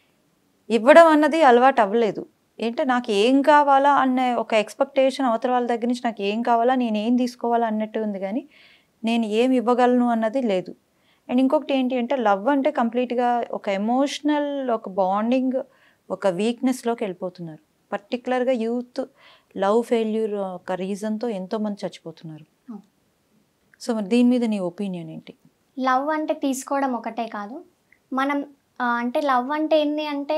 ఇవ్వడం అన్నది అలవాటు అవ్వలేదు ఏంటంటే నాకు ఏం కావాలా అనే ఒక ఎక్స్పెక్టేషన్ అవతల వాళ్ళ దగ్గర నుంచి నాకు ఏం కావాలా నేను ఏం తీసుకోవాలా అన్నట్టు ఉంది కానీ నేను ఏం ఇవ్వగలను అన్నది లేదు అండ్ ఇంకొకటి ఏంటి అంటే లవ్ అంటే కంప్లీట్గా ఒక ఎమోషనల్ ఒక బాండింగ్ ఒక వీక్నెస్లోకి వెళ్ళిపోతున్నారు పర్టికులర్గా యూత్ లవ్ ఫెయిల్యూర్ ఒక రీజన్తో ఎంతోమంది చచ్చిపోతున్నారు అవును. సో మరి దీని మీద నీ ఒపీనియన్ ఏంటి లవ్ అంటే తీసుకోవడం ఒకటే కాదు మనం ఆ, అంటే లవ్ అంటే ఏంటి అంటే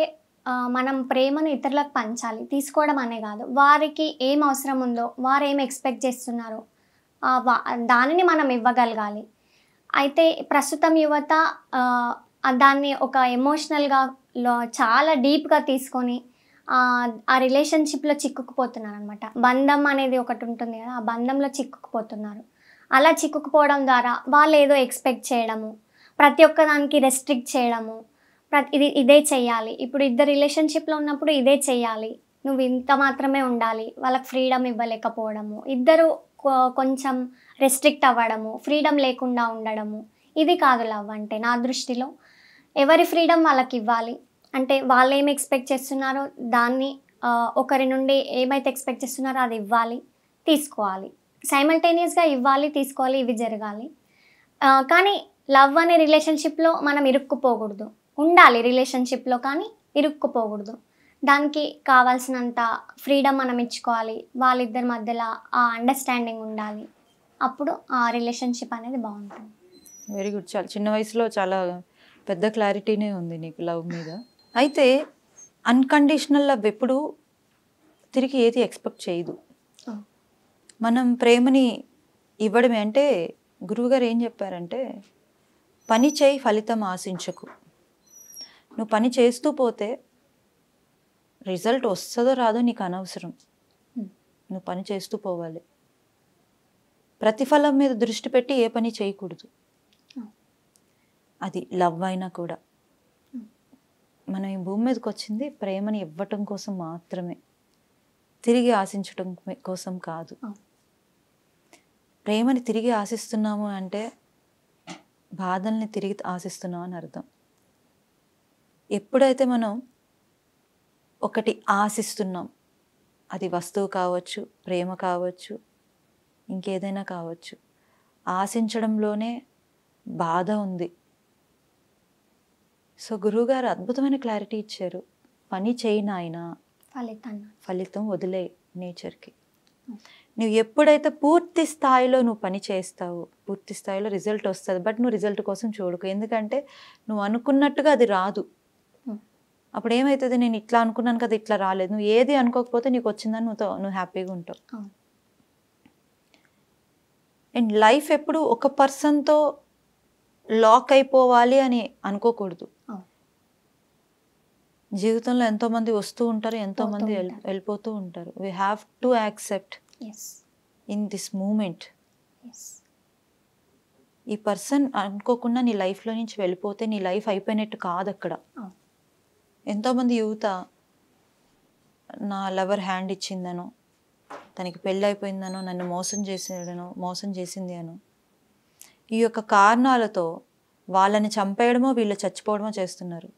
ఆ, మనం ప్రేమను ఇతరులకు పంచాలి తీసుకోవడం అనే కాదు వారికి ఏం అవసరం ఉందో వారు ఏం ఎక్స్పెక్ట్ చేస్తున్నారో ఆ, వా- దానిని మనం ఇవ్వగలగాలి అయితే ప్రస్తుతం యువత ఆ, ఆ దాన్ని ఒక ఎమోషనల్గా చాలా డీప్గా తీసుకొని ఆ, ఆ రిలేషన్షిప్లో చిక్కుకుపోతున్నారు అనమాట బంధం అనేది ఒకటి ఉంటుంది కదా ఆ బంధంలో చిక్కుకుపోతున్నారు అలా చిక్కుకుపోవడం ద్వారా వాళ్ళు ఏదో ఎక్స్పెక్ట్ చేయడము ప్రతి ఒక్క దానికి రెస్ట్రిక్ట్ చేయడము ప్రతి ఇది ఇదే చెయ్యాలి ఇప్పుడు ఇద్దరు రిలేషన్షిప్లో ఉన్నప్పుడు ఇదే చెయ్యాలి నువ్వు ఇంత మాత్రమే ఉండాలి వాళ్ళకి ఫ్రీడమ్ ఇవ్వలేకపోవడము ఇద్దరు కొ- కొంచెం రెస్ట్రిక్ట్ అవ్వడము ఫ్రీడమ్ లేకుండా ఉండడము ఇది కాదు లవ్ అంటే నా దృష్టిలో ఎవరి ఫ్రీడమ్ వాళ్ళకి ఇవ్వాలి అంటే వాళ్ళు ఏం ఎక్స్పెక్ట్ చేస్తున్నారో దాన్ని ఆ, ఒకరి నుండి ఏమైతే ఎక్స్పెక్ట్ చేస్తున్నారో అది ఇవ్వాలి తీసుకోవాలి సైమల్టేనియస్గా ఇవ్వాలి తీసుకోవాలి ఇవి జరగాలి ఆ, కానీ లవ్ అనే రిలేషన్షిప్లో మనం ఇరుక్కుపోకూడదు ఉండాలి రిలేషన్షిప్లో కానీ ఇరుక్కుపోకూడదు దానికి కావాల్సినంత ఫ్రీడమ్ మనం ఇచ్చుకోవాలి వాళ్ళిద్దరి మధ్యలో ఆ అండర్స్టాండింగ్ ఉండాలి అప్పుడు ఆ రిలేషన్షిప్ అనేది బాగుంటుంది వెరీ గుడ్ చాలా చిన్న వయసులో చాలా పెద్ద క్లారిటీనే ఉంది నీకు లవ్ మీద అయితే అన్కండిషనల్ లవ్ ఎప్పుడు తిరిగి ఏది ఎక్స్పెక్ట్ చేయదు ఆ. మనం ప్రేమని ఇవ్వడమే అంటే గురువుగారు ఏం చెప్పారంటే పని చేయి ఫలితం ఆశించకు నువ్వు పని చేస్తూ పోతే రిజల్ట్ వస్తుందో రాదో నీకు అనవసరం Hmm. నువ్వు పని చేస్తూ పోవాలి ప్రతిఫలం మీద దృష్టి పెట్టి ఏ పని చేయకూడదు Hmm. అది లవ్ అయినా కూడా Hmm. మనం ఈ భూమి మీదకి వచ్చింది ప్రేమని ఇవ్వటం కోసం మాత్రమే తిరిగి ఆశించటం కోసం కాదు Hmm. ప్రేమని తిరిగి ఆశిస్తున్నాము అంటే బాధల్ని తిరిగి ఆశిస్తున్నాం అని అర్థం ఎప్పుడైతే మనం ఒకటి ఆశిస్తున్నాం అది వస్తువు కావచ్చు ప్రేమ కావచ్చు ఇంకేదైనా కావచ్చు ఆశించడంలోనే బాధ ఉంది సో గురువుగారు అద్భుతమైన క్లారిటీ ఇచ్చారు పని చేయి నాయనా ఫలితాన్ని ఫలితం వదిలే నేచర్కి నువ్వు ఎప్పుడైతే పూర్తి స్థాయిలో నువ్వు పని చేస్తావో పూర్తి స్థాయిలో రిజల్ట్ వస్తుంది బట్ నువ్వు రిజల్ట్ కోసం చూడకు ఎందుకంటే నువ్వు అనుకున్నట్టుగా అది రాదు Hmm. అప్పుడు ఏమవుతుంది నేను ఇట్లా అనుకున్నాను కదా ఇట్లా రాలేదు నువ్వు ఏది అనుకోకపోతే నీకు వచ్చిందని నువ్వు తో- నువ్వు హ్యాపీగా ఉంటావు అవును. అండ్ లైఫ్ ఎప్పుడు ఒక పర్సన్తో లాక్ అయిపోవాలి అని అనుకోకూడదు అవును. జీవితంలో ఎంతో మంది వస్తూ ఉంటారు ఎంతో పోతూ మంది ఉంటారు. వెళ్ళిపోతూ ఉంటారు we have to accept yes in this moment yes ఈ పర్సన్ అనుకోకుండా నీ లైఫ్లో నుంచి వెళ్ళిపోతే నీ లైఫ్ అయిపోయినట్టు కాదు అక్కడ అవును. ఎంతోమంది యువత నా లవర్ హ్యాండ్ ఇచ్చిందనో తనకి పెళ్ళి అయిపోయిందనో నన్ను మోసం చేసాడనో మోసం చేసింది అనో ఈ యొక్క కారణాలతో వాళ్ళని చంపేయడమో వీళ్ళు చచ్చిపోవడమో చేస్తున్నారు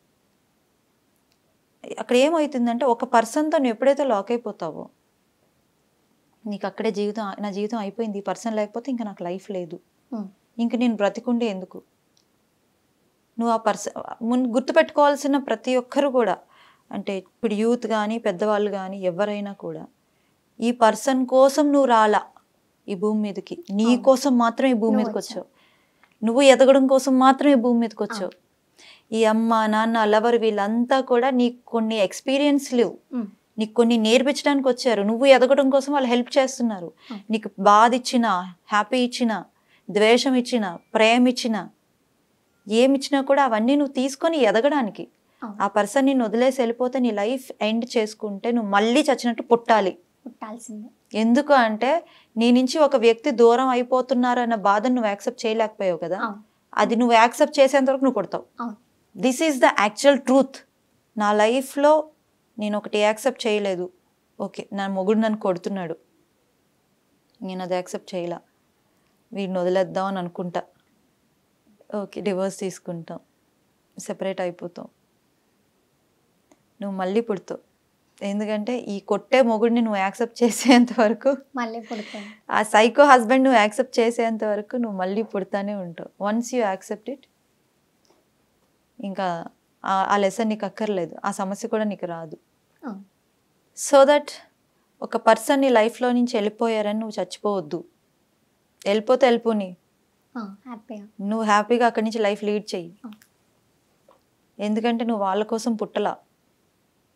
అక్కడ ఏమవుతుందంటే ఒక పర్సన్తో నువ్వు ఎప్పుడైతే లాక్ అయిపోతావో నీకు అక్కడే జీవితం నా జీవితం అయిపోయింది ఈ పర్సన్ లేకపోతే ఇంకా నాకు లైఫ్ లేదు ఉమ్. ఇంక నేను బ్రతికుండే ఎందుకు నువ్వు ఆ పర్సన్ ముందు గుర్తుపెట్టుకోవాల్సిన ప్రతి ఒక్కరు కూడా అంటే ఇప్పుడు యూత్ కానీ పెద్దవాళ్ళు కానీ ఎవరైనా కూడా ఈ పర్సన్ కోసం నువ్వు రాలా ఈ భూమి మీదకి నీ అవును. కోసం మాత్రం ఈ భూమి నువ్వు మీదకి వచ్చావు నువ్వు ఎదగడం కోసం మాత్రం ఈ భూమి మీదకి వచ్చావు ఈ అమ్మ నాన్న లవర్ వీళ్ళంతా కూడా నీకు కొన్ని ఎక్స్పీరియన్స్ లేవు ఉమ్. నీకు కొన్ని నేర్పించడానికి వచ్చారు నువ్వు ఎదగడం కోసం వాళ్ళు హెల్ప్ చేస్తున్నారు Hmm. నీకు బాధ ఇచ్చిన హ్యాపీ ఇచ్చిన ద్వేషం ఇచ్చిన ప్రేమ ఇచ్చిన ఏమి ఇచ్చినా కూడా అవన్నీ నువ్వు తీసుకొని ఎదగడానికి అవును. ఆ పర్సన్ నిన్ను వదిలేసి వెళ్ళిపోతే నీ లైఫ్ ఎండ్ చేసుకుంటే నువ్వు మళ్ళీ చచ్చినట్టు పుట్టాలి పుట్టాల్సిందే ఎందుకు అంటే నీ నుంచి ఒక వ్యక్తి దూరం అయిపోతున్నారు అన్న బాధను నువ్వు యాక్సెప్ట్ చేయలేకపోయావు కదా అవును అది నువ్వు యాక్సెప్ట్ చేసేంత వరకు నువ్వు పుడతావు అవును this is the actual truth నా లైఫ్లో నేను ఒకటి యాక్సెప్ట్ చేయలేదు ఓకే నా మొగుడు నన్ను కొడుతున్నాడు నేను అది యాక్సెప్ట్ చేయలా వీడిని వదిలేద్దాం అని అనుకుంటా ఓకే డివోర్స్ తీసుకుంటాం సెపరేట్ అయిపోతాం నువ్వు మళ్ళీ పుడతావు ఎందుకంటే ఈ కొట్టే మొగుడిని నువ్వు యాక్సెప్ట్ చేసేంత వరకు మళ్ళీ పుడుతుంది ఆ సైకో హస్బెండ్ నువ్వు యాక్సెప్ట్ చేసేంత వరకు నువ్వు మళ్ళీ పుడతానే ఉంటావు వన్స్ యూ యాక్సెప్ట్ ఇట్ ఇంకా ఆ- ఆ లెసన్ నీకు అక్కర్లేదు ఆ సమస్య కూడా నీకు రాదు అవును సో దట్ ఒక పర్సన్ నీ లైఫ్లో నుంచి వెళ్ళిపోయారని నువ్వు చచ్చిపోవద్దు వెళ్ళిపోతే వెళ్ళిపోని హ్యాపీగా నువ్వు హ్యాపీగా అక్కడి నుంచి లైఫ్ లీడ్ చెయ్యి ఆ. ఎందుకంటే నువ్వు వాళ్ళ కోసం పుట్టలా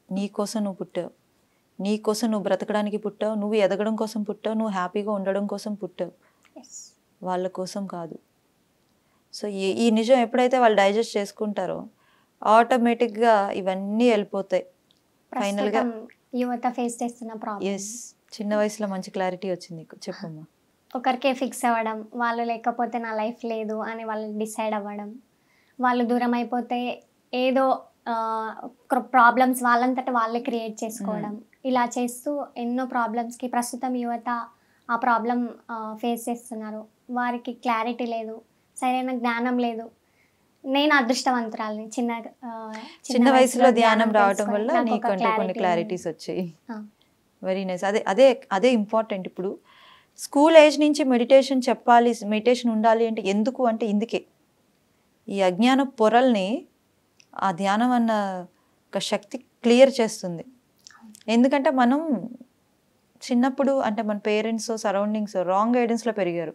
నీ కోసం నువ్వు పుట్టావు నీ కోసం నువ్వు బ్రతకడానికి పుట్టావు నువ్వు ఎదగడం కోసం పుట్టావు నువ్వు హ్యాపీగా ఉండడం కోసం పుట్టావు ఎస్ వాళ్ళ కోసం కాదు సో ఈ ఈ నిజం ఎప్పుడైతే వాళ్ళు డైజెస్ట్ చేసుకుంటారో ఆటోమేటిక్గా ఇవన్నీ వెళ్ళిపోతాయి ఫైనల్గా ప్రస్తుతం యువత ఫేస్ చేస్తున్న ప్రాబ్లమ్ ఎస్ చిన్న వయసులో మంచి క్లారిటీ వచ్చింది నీకు చెప్పమ్మా ఒకరికే ఫిక్స్ అవ్వడం వాళ్ళు లేకపోతే నా లైఫ్ లేదు అని వాళ్ళు డిసైడ్ అవ్వడం వాళ్ళు దూరం అయిపోతే ఏదో ప్రాబ్లమ్స్ వాళ్ళంతట వాళ్ళే క్రియేట్ చేసుకోవడం ఇలా చేస్తూ ఎన్నో ప్రాబ్లమ్స్కి ప్రస్తుతం యువత ఆ ప్రాబ్లం ఫేస్ చేస్తున్నారు వారికి క్లారిటీ లేదు సరైన జ్ఞానం లేదు నేను అదృష్టవంతురాలని చిన్న ఆ, చిన్న వయసులో ధ్యానం రావటం తెలుసుకొని వల్ల నాకు ఒక నీకు అంటే కొన్ని clarity క్లారిటీస్ వచ్చాయి ఆ. వెరీ నైస్ అదే అదే అదే ఇంపార్టెంట్ ఇప్పుడు స్కూల్ ఏజ్ నుంచి మెడిటేషన్ చెప్పాలి మెడిటేషన్ ఉండాలి అంటే ఎందుకు అంటే ఇందుకే ఈ అజ్ఞాన పొరల్ని ఆ ధ్యానం అన్న ఒక శక్తి క్లియర్ చేస్తుంది ఎందుకంటే మనం చిన్నప్పుడు అంటే మన పేరెంట్స్ సరౌండింగ్స్ రాంగ్ గైడెన్స్లో పెరిగారు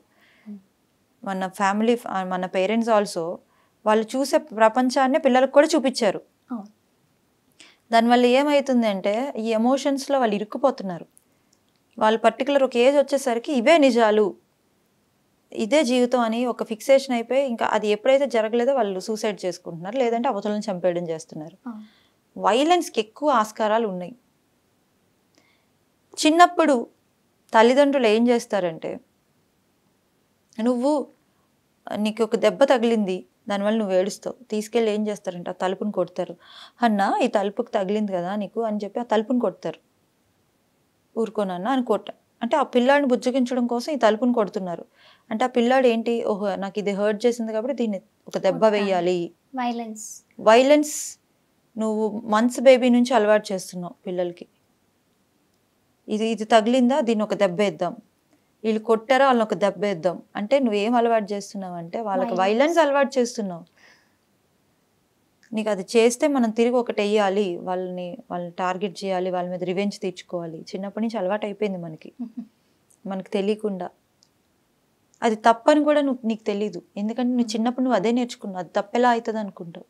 మన ఫ్యామిలీ మన పేరెంట్స్ ఆల్సో వాళ్ళు చూసే ప్రపంచాన్ని పిల్లలకు కూడా చూపించారు అవును. దానివల్ల ఏమవుతుంది అంటే ఈ ఎమోషన్స్లో వాళ్ళు ఇరుక్కుపోతున్నారు వాళ్ళు పర్టికులర్ ఒక ఏజ్ వచ్చేసరికి ఇవే నిజాలు ఇదే జీవితం అని ఒక ఫిక్సేషన్ అయిపోయి ఇంకా అది ఎప్పుడైతే జరగలేదో వాళ్ళు సూసైడ్ చేసుకుంటున్నారు లేదంటే అవతలను చంపేయడం చేస్తున్నారు అవును. వైలెన్స్కి ఎక్కువ ఆస్కారాలు ఉన్నాయి చిన్నప్పుడు తల్లిదండ్రులు ఏం చేస్తారంటే నువ్వు నీకు ఒక దెబ్బ తగిలింది దానివల్ల నువ్వు ఏడుస్తావు తీసుకెళ్ళి ఏం చేస్తారంటే ఆ తలుపుని కొడతారు అన్న ఈ తలుపుకి తగిలింది కదా నీకు అని చెప్పి ఆ తలుపుని కొడతారు ఊరుకోనన్న అని కొట్ట అంటే ఆ పిల్లాడిని బుజ్జగించడం కోసం ఈ తలుపుని కొడుతున్నారు అంటే ఆ పిల్లాడు ఏంటి ఓహో నాకు ఇది హర్ట్ చేసింది కాబట్టి దీన్ని ఒక దెబ్బ కొట్టాలి. వేయాలి వైలెన్స్ వైలెన్స్ నువ్వు మంత్స్ బేబీ నుంచి అలవాటు చేస్తున్నావు పిల్లలకి ఇది ఇది తగిలిందా దీన్ని ఒక దెబ్బ వేద్దాం వీళ్ళు కొట్టారా వాళ్ళని ఒక దెబ్బ వేద్దాం అంటే నువ్వేం అలవాటు చేస్తున్నావు అంటే వాళ్ళకి Violence. వైలెన్స్ అలవాటు చేస్తున్నావు నీకు అది చేస్తే మనం తిరిగి ఒకటి వెయ్యాలి వాళ్ళని వాళ్ళని టార్గెట్ చేయాలి వాళ్ళ మీద రివెంజ్ తీర్చుకోవాలి చిన్నప్పటి నుంచి అలవాటు అయిపోయింది మనకి మనకు తెలియకుండా అది తప్పని కూడా నువ్వు నీకు తెలీదు ఎందుకంటే నువ్వు చిన్నప్పుడు నువ్వు అదే నేర్చుకున్నావు అది తప్పెలా అవుతుంది అనుకుంటావు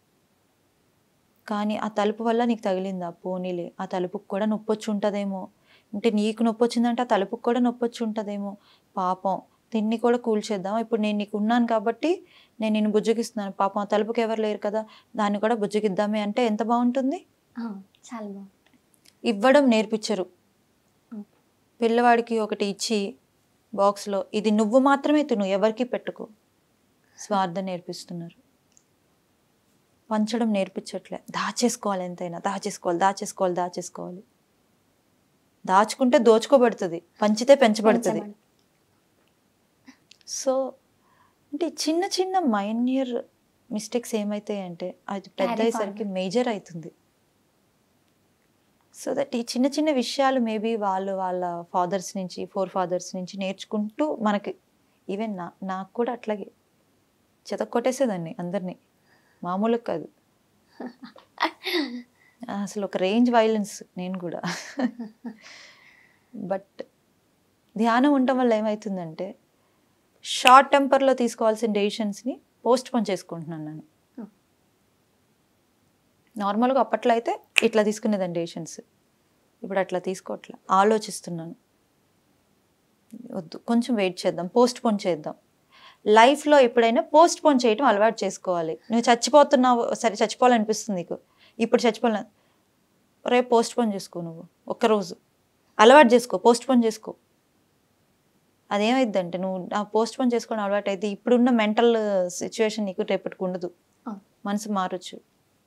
కానీ ఆ తలుపు వల్ల నీకు తగిలిందా పోనీలే ఆ తలుపుకు కూడా నొప్పి వచ్చి ఉంటుందేమో అంటే నీకు నొప్పి వచ్చిందంటే ఆ తలుపుకు కూడా నొప్పి వచ్చి ఉంటుందేమో పాపం దీన్ని కూడా కూల్చేద్దాం ఇప్పుడు నేను నీకు ఉన్నాను కాబట్టి నేను నిన్ను బుజ్జగిస్తున్నాను పాపం ఆ తలుపుకి ఎవరు లేరు కదా దాన్ని కూడా బుజ్జగిద్దామే అంటే ఎంత బాగుంటుంది అవును, చాలా బాగుంది ఇవ్వడం నేర్పించరు Mm. పిల్లవాడికి ఒకటి ఇచ్చి బాక్స్లో ఇది నువ్వు మాత్రమే తిను ఎవరికి పెట్టుకో స్వార్థం నేర్పిస్తున్నారు పంచడం నేర్పించట్లే దాచేసుకోవాలి ఎంతైనా దాచేసుకోవాలి దాచేసుకోవాలి దాచేసుకోవాలి దాచుకుంటే దోచుకోబడుతుంది పంచితే పెంచబడుతుంది పెంచబడి. సో అంటే చిన్న చిన్న మైన్యూర్ మిస్టేక్స్ ఏమవుతాయి అంటే అది పెద్ద Carry అయ్యేసరికి forward. మేజర్ అవుతుంది సో దట్ ఈ చిన్న చిన్న విషయాలు మేబీ వాళ్ళు వాళ్ళ ఫాదర్స్ నుంచి ఫోర్ ఫాదర్స్ నుంచి నేర్చుకుంటూ మనకి ఈవెన్ నా నాకు కూడా అట్లాగే చెతక్కొట్టేసేదాన్ని అందరినీ మామూలుగా కాదు అసలు ఒక రేంజ్ వైలెన్స్ నేను కూడా బట్ ధ్యానం ఉండటం వల్ల ఏమవుతుందంటే షార్ట్ టెంపర్లో తీసుకోవాల్సిన డెసిషన్స్ని పోస్ట్ పోన్ చేసుకుంటున్నాను నేను Hmm. నార్మల్గా అప్పట్లో అయితే ఇట్లా తీసుకునేదాన్ని డెసిషన్స్ ఇప్పుడు అట్లా తీసుకోవట్లా ఆలోచిస్తున్నాను వద్దు కొంచెం వెయిట్ చేద్దాం పోస్ట్ పోన్ చేద్దాం లైఫ్లో ఎప్పుడైనా పోస్ట్ పోన్ చేయటం అలవాటు చేసుకోవాలి నువ్వు చచ్చిపోతున్నావు సరే చచ్చిపోవాలనిపిస్తుంది నీకు ఇప్పుడు చచ్చిపోలే రేపు పోస్ట్ పోన్ చేసుకో నువ్వు ఒక్కరోజు అలవాటు చేసుకో పోస్ట్ పోన్ చేసుకో అదేమైందంటే నువ్వు ఆ పోస్ట్ పోన్ చేసుకోవడం అలవాటు అయితే ఇప్పుడున్న మెంటల్ సిచ్యువేషన్ నీకు రేపటికి ఉండదు అవును. మనసు మారొచ్చు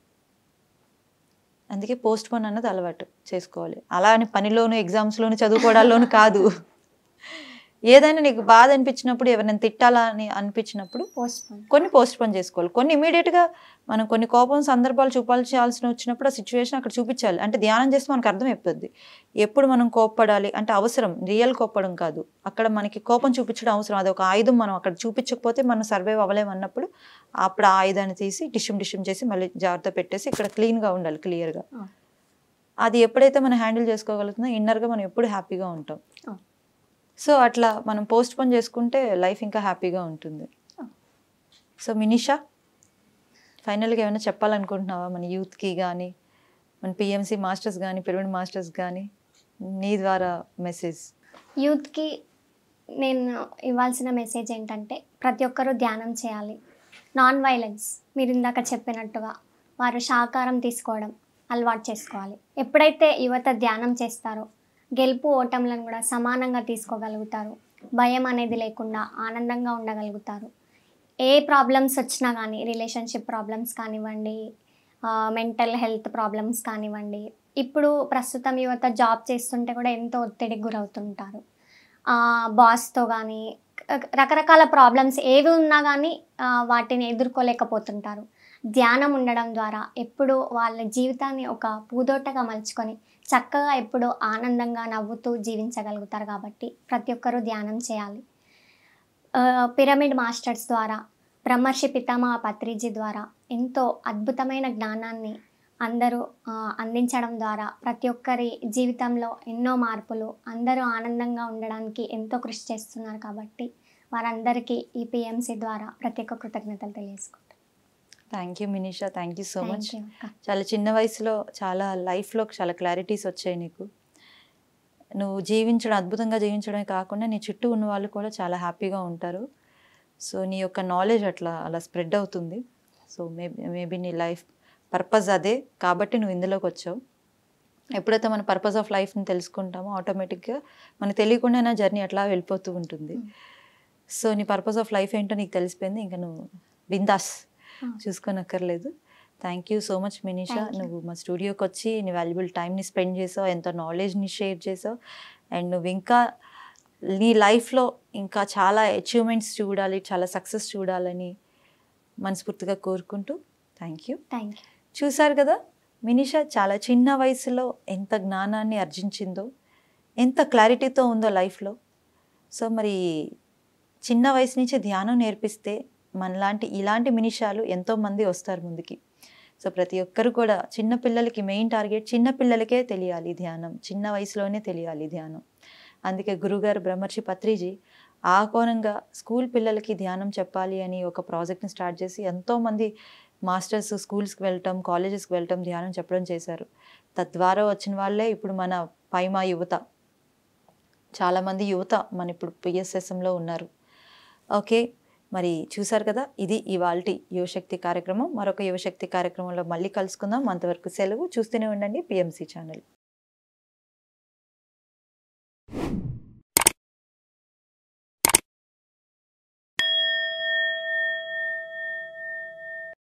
అందుకే పోస్ట్ పోన్ అన్నది అలవాటు చేసుకోవాలి అలా అని పనిలోను ఎగ్జామ్స్లోను చదువుకోవడాల్లోనూ కాదు ఏదైనా నీకు బాధ అనిపించినప్పుడు ఎవరైనా తిట్టాలా అని అనిపించినప్పుడు పోస్ట్ పోన్ కొన్ని పోస్ట్ పోన్ చేసుకోవాలి కొన్ని ఇమీడియట్గా మనం కొన్ని కోపం సందర్భాలు చూపాల్సిన వచ్చినప్పుడు ఆ సిచ్యువేషన్ అక్కడ చూపించాలి అంటే ధ్యానం చేస్తే మనకు అర్థమైపోద్ది ఎప్పుడు మనం కోప్పడాలి అంటే అవసరం రియల్ కోప్పడం కాదు అక్కడ మనకి కోపం చూపించడం అవసరం అది ఒక ఆయుధం మనం అక్కడ చూపించకపోతే మనం సర్వైవ్ అవ్వలేము అన్నప్పుడు అప్పుడు ఆ ఆయుధాన్ని తీసి డిషం డిషం చేసి మళ్ళీ జాగ్రత్త పెట్టేసి ఇక్కడ క్లీన్గా ఉండాలి క్లియర్గా ఆ. అది ఎప్పుడైతే మనం హ్యాండిల్ చేసుకోగలుగుతుందో ఇన్నర్గా మనం ఎప్పుడు హ్యాపీగా ఉంటాం ఆ. సో అట్లా మనం పోస్ట్ పోన్ చేసుకుంటే లైఫ్ ఇంకా హ్యాపీగా ఉంటుంది ఆ. సో మినిషా ఫైనల్గా ఏమైనా చెప్పాలనుకుంటున్నావా మన యూత్కి కానీ మన పిఎంసి మాస్టర్స్ కానీ పిరమిడ్ మాస్టర్స్ కానీ నీ ద్వారా మెసేజ్ యూత్కి నేను ఇవ్వాల్సిన మెసేజ్ ఏంటంటే ప్రతి ఒక్కరూ ధ్యానం చేయాలి నాన్ వైలెన్స్ మీరు ఇందాక చెప్పినట్టుగా వారు శాకారం తీసుకోవడం అలవాటు చేసుకోవాలి ఎప్పుడైతే యువత ధ్యానం చేస్తారో గెలుపు ఓటములను కూడా సమానంగా తీసుకోగలుగుతారు భయం అనేది లేకుండా ఆనందంగా ఉండగలుగుతారు ఏ ప్రాబ్లమ్స్ వచ్చినా కానీ రిలేషన్షిప్ ప్రాబ్లమ్స్ కానివ్వండి మెంటల్ హెల్త్ ప్రాబ్లమ్స్ కానివ్వండి ఇప్పుడు ప్రస్తుతం యువత జాబ్ చేస్తుంటే కూడా ఎంతో ఒత్తిడికి గురవుతుంటారు బాస్తో కానీ రకరకాల ప్రాబ్లమ్స్ ఏవి ఉన్నా కానీ వాటిని ఎదుర్కోలేకపోతుంటారు ధ్యానం ఉండడం ద్వారా ఎప్పుడు వాళ్ళ జీవితాన్ని ఒక పూదోటగా మలుచుకొని చక్కగా ఎప్పుడూ ఆనందంగా నవ్వుతూ జీవించగలుగుతారు కాబట్టి ప్రతి ఒక్కరూ ధ్యానం చేయాలి ఆ, పిరమిడ్ మాస్టర్స్ ద్వారా బ్రహ్మర్షి పితామహ పత్రిజీ ద్వారా ఎంతో అద్భుతమైన జ్ఞానాన్ని అందరూ ఆ, అందించడం ద్వారా ప్రతి ఒక్కరి జీవితంలో ఎన్నో మార్పులు అందరూ ఆనందంగా ఉండడానికి ఎంతో కృషి చేస్తున్నారు కాబట్టి వారందరికీ ఈ పిఎంసి ద్వారా ప్రత్యేక కృతజ్ఞతలు తెలియజేసుకుంటాను thank you Minisha thank you so much Thank you అక్క. చాలా చిన్న వయసులో చాలా లైఫ్లో చాలా క్లారిటీస్ వచ్చాయి నీకు నువ్వు జీవించడం అద్భుతంగా జీవించడమే కాకుండా నీ చుట్టూ ఉన్న వాళ్ళు కూడా చాలా హ్యాపీగా ఉంటారు సో నీ యొక్క నాలెడ్జ్ అట్లా అలా స్ప్రెడ్ అవుతుంది సో మేబీ మేబీ నీ లైఫ్ పర్పస్ అదే కాబట్టి నువ్వు ఇందులోకి వచ్చావు ఎప్పుడైతే మన పర్పస్ ఆఫ్ లైఫ్ని తెలుసుకుంటామో ఆటోమేటిక్గా మనకు తెలియకుండానే జర్నీ అట్లా వెళ్ళిపోతూ ఉంటుంది Mm. సో నీ పర్పస్ ఆఫ్ లైఫ్ ఏంటో నీకు తెలిసిపోయింది ఇంకా నువ్వు బిందాస్ Ah. చూసుకోనక్కర్లేదు thank you so much Minisha Thank you. నువ్వు మా స్టూడియోకి వచ్చి నీ వాల్యుబుల్ టైంని స్పెండ్ చేసావు ఎంతో నాలెడ్జ్ని షేర్ చేసావు అండ్ నువ్వు ఇంకా నీ లైఫ్లో ఇంకా చాలా అచీవ్మెంట్స్ చూడాలి చాలా సక్సెస్ చూడాలని మనస్ఫూర్తిగా కోరుకుంటూ థ్యాంక్ యూ థ్యాంక్ యూ చూశారు కదా మినిషా చాలా చిన్న వయసులో ఎంత జ్ఞానాన్ని ఆర్జించిందో ఎంత క్లారిటీతో ఉందో లైఫ్లో సో మరి చిన్న వయసు నుంచి ధ్యానం నేర్పిస్తే మనలాంటి ఇలాంటి మినిషాలు ఎంతోమంది వస్తారు ముందుకి సో ప్రతి ఒక్కరు కూడా చిన్న పిల్లలకి మెయిన్ టార్గెట్ చిన్న పిల్లలకే తెలియాలి ధ్యానం చిన్న వయసులోనే తెలియాలి ధ్యానం అందుకే గురుగారు బ్రహ్మర్షి పత్రిజీ ఆ కోణంగా స్కూల్ పిల్లలకి ధ్యానం చెప్పాలి అని ఒక ప్రాజెక్ట్ని స్టార్ట్ చేసి ఎంతోమంది మాస్టర్స్ స్కూల్స్కి వెళ్ళటం కాలేజెస్కి వెళ్ళటం ధ్యానం చెప్పడం చేశారు తద్వారా వచ్చిన వాళ్ళే ఇప్పుడు మన పైమా యువత చాలామంది యువత మన ఇప్పుడు పిఎస్ఎస్ఎంలో ఉన్నారు ఓకే మరి చూసారు కదా ఇది ఇవాళ యువశక్తి కార్యక్రమం మరొక యువశక్తి కార్యక్రమంలో మళ్ళీ కలుసుకుందాం అంతవరకు సెలవు చూస్తూనే ఉండండి పిఎంసి ఛానల్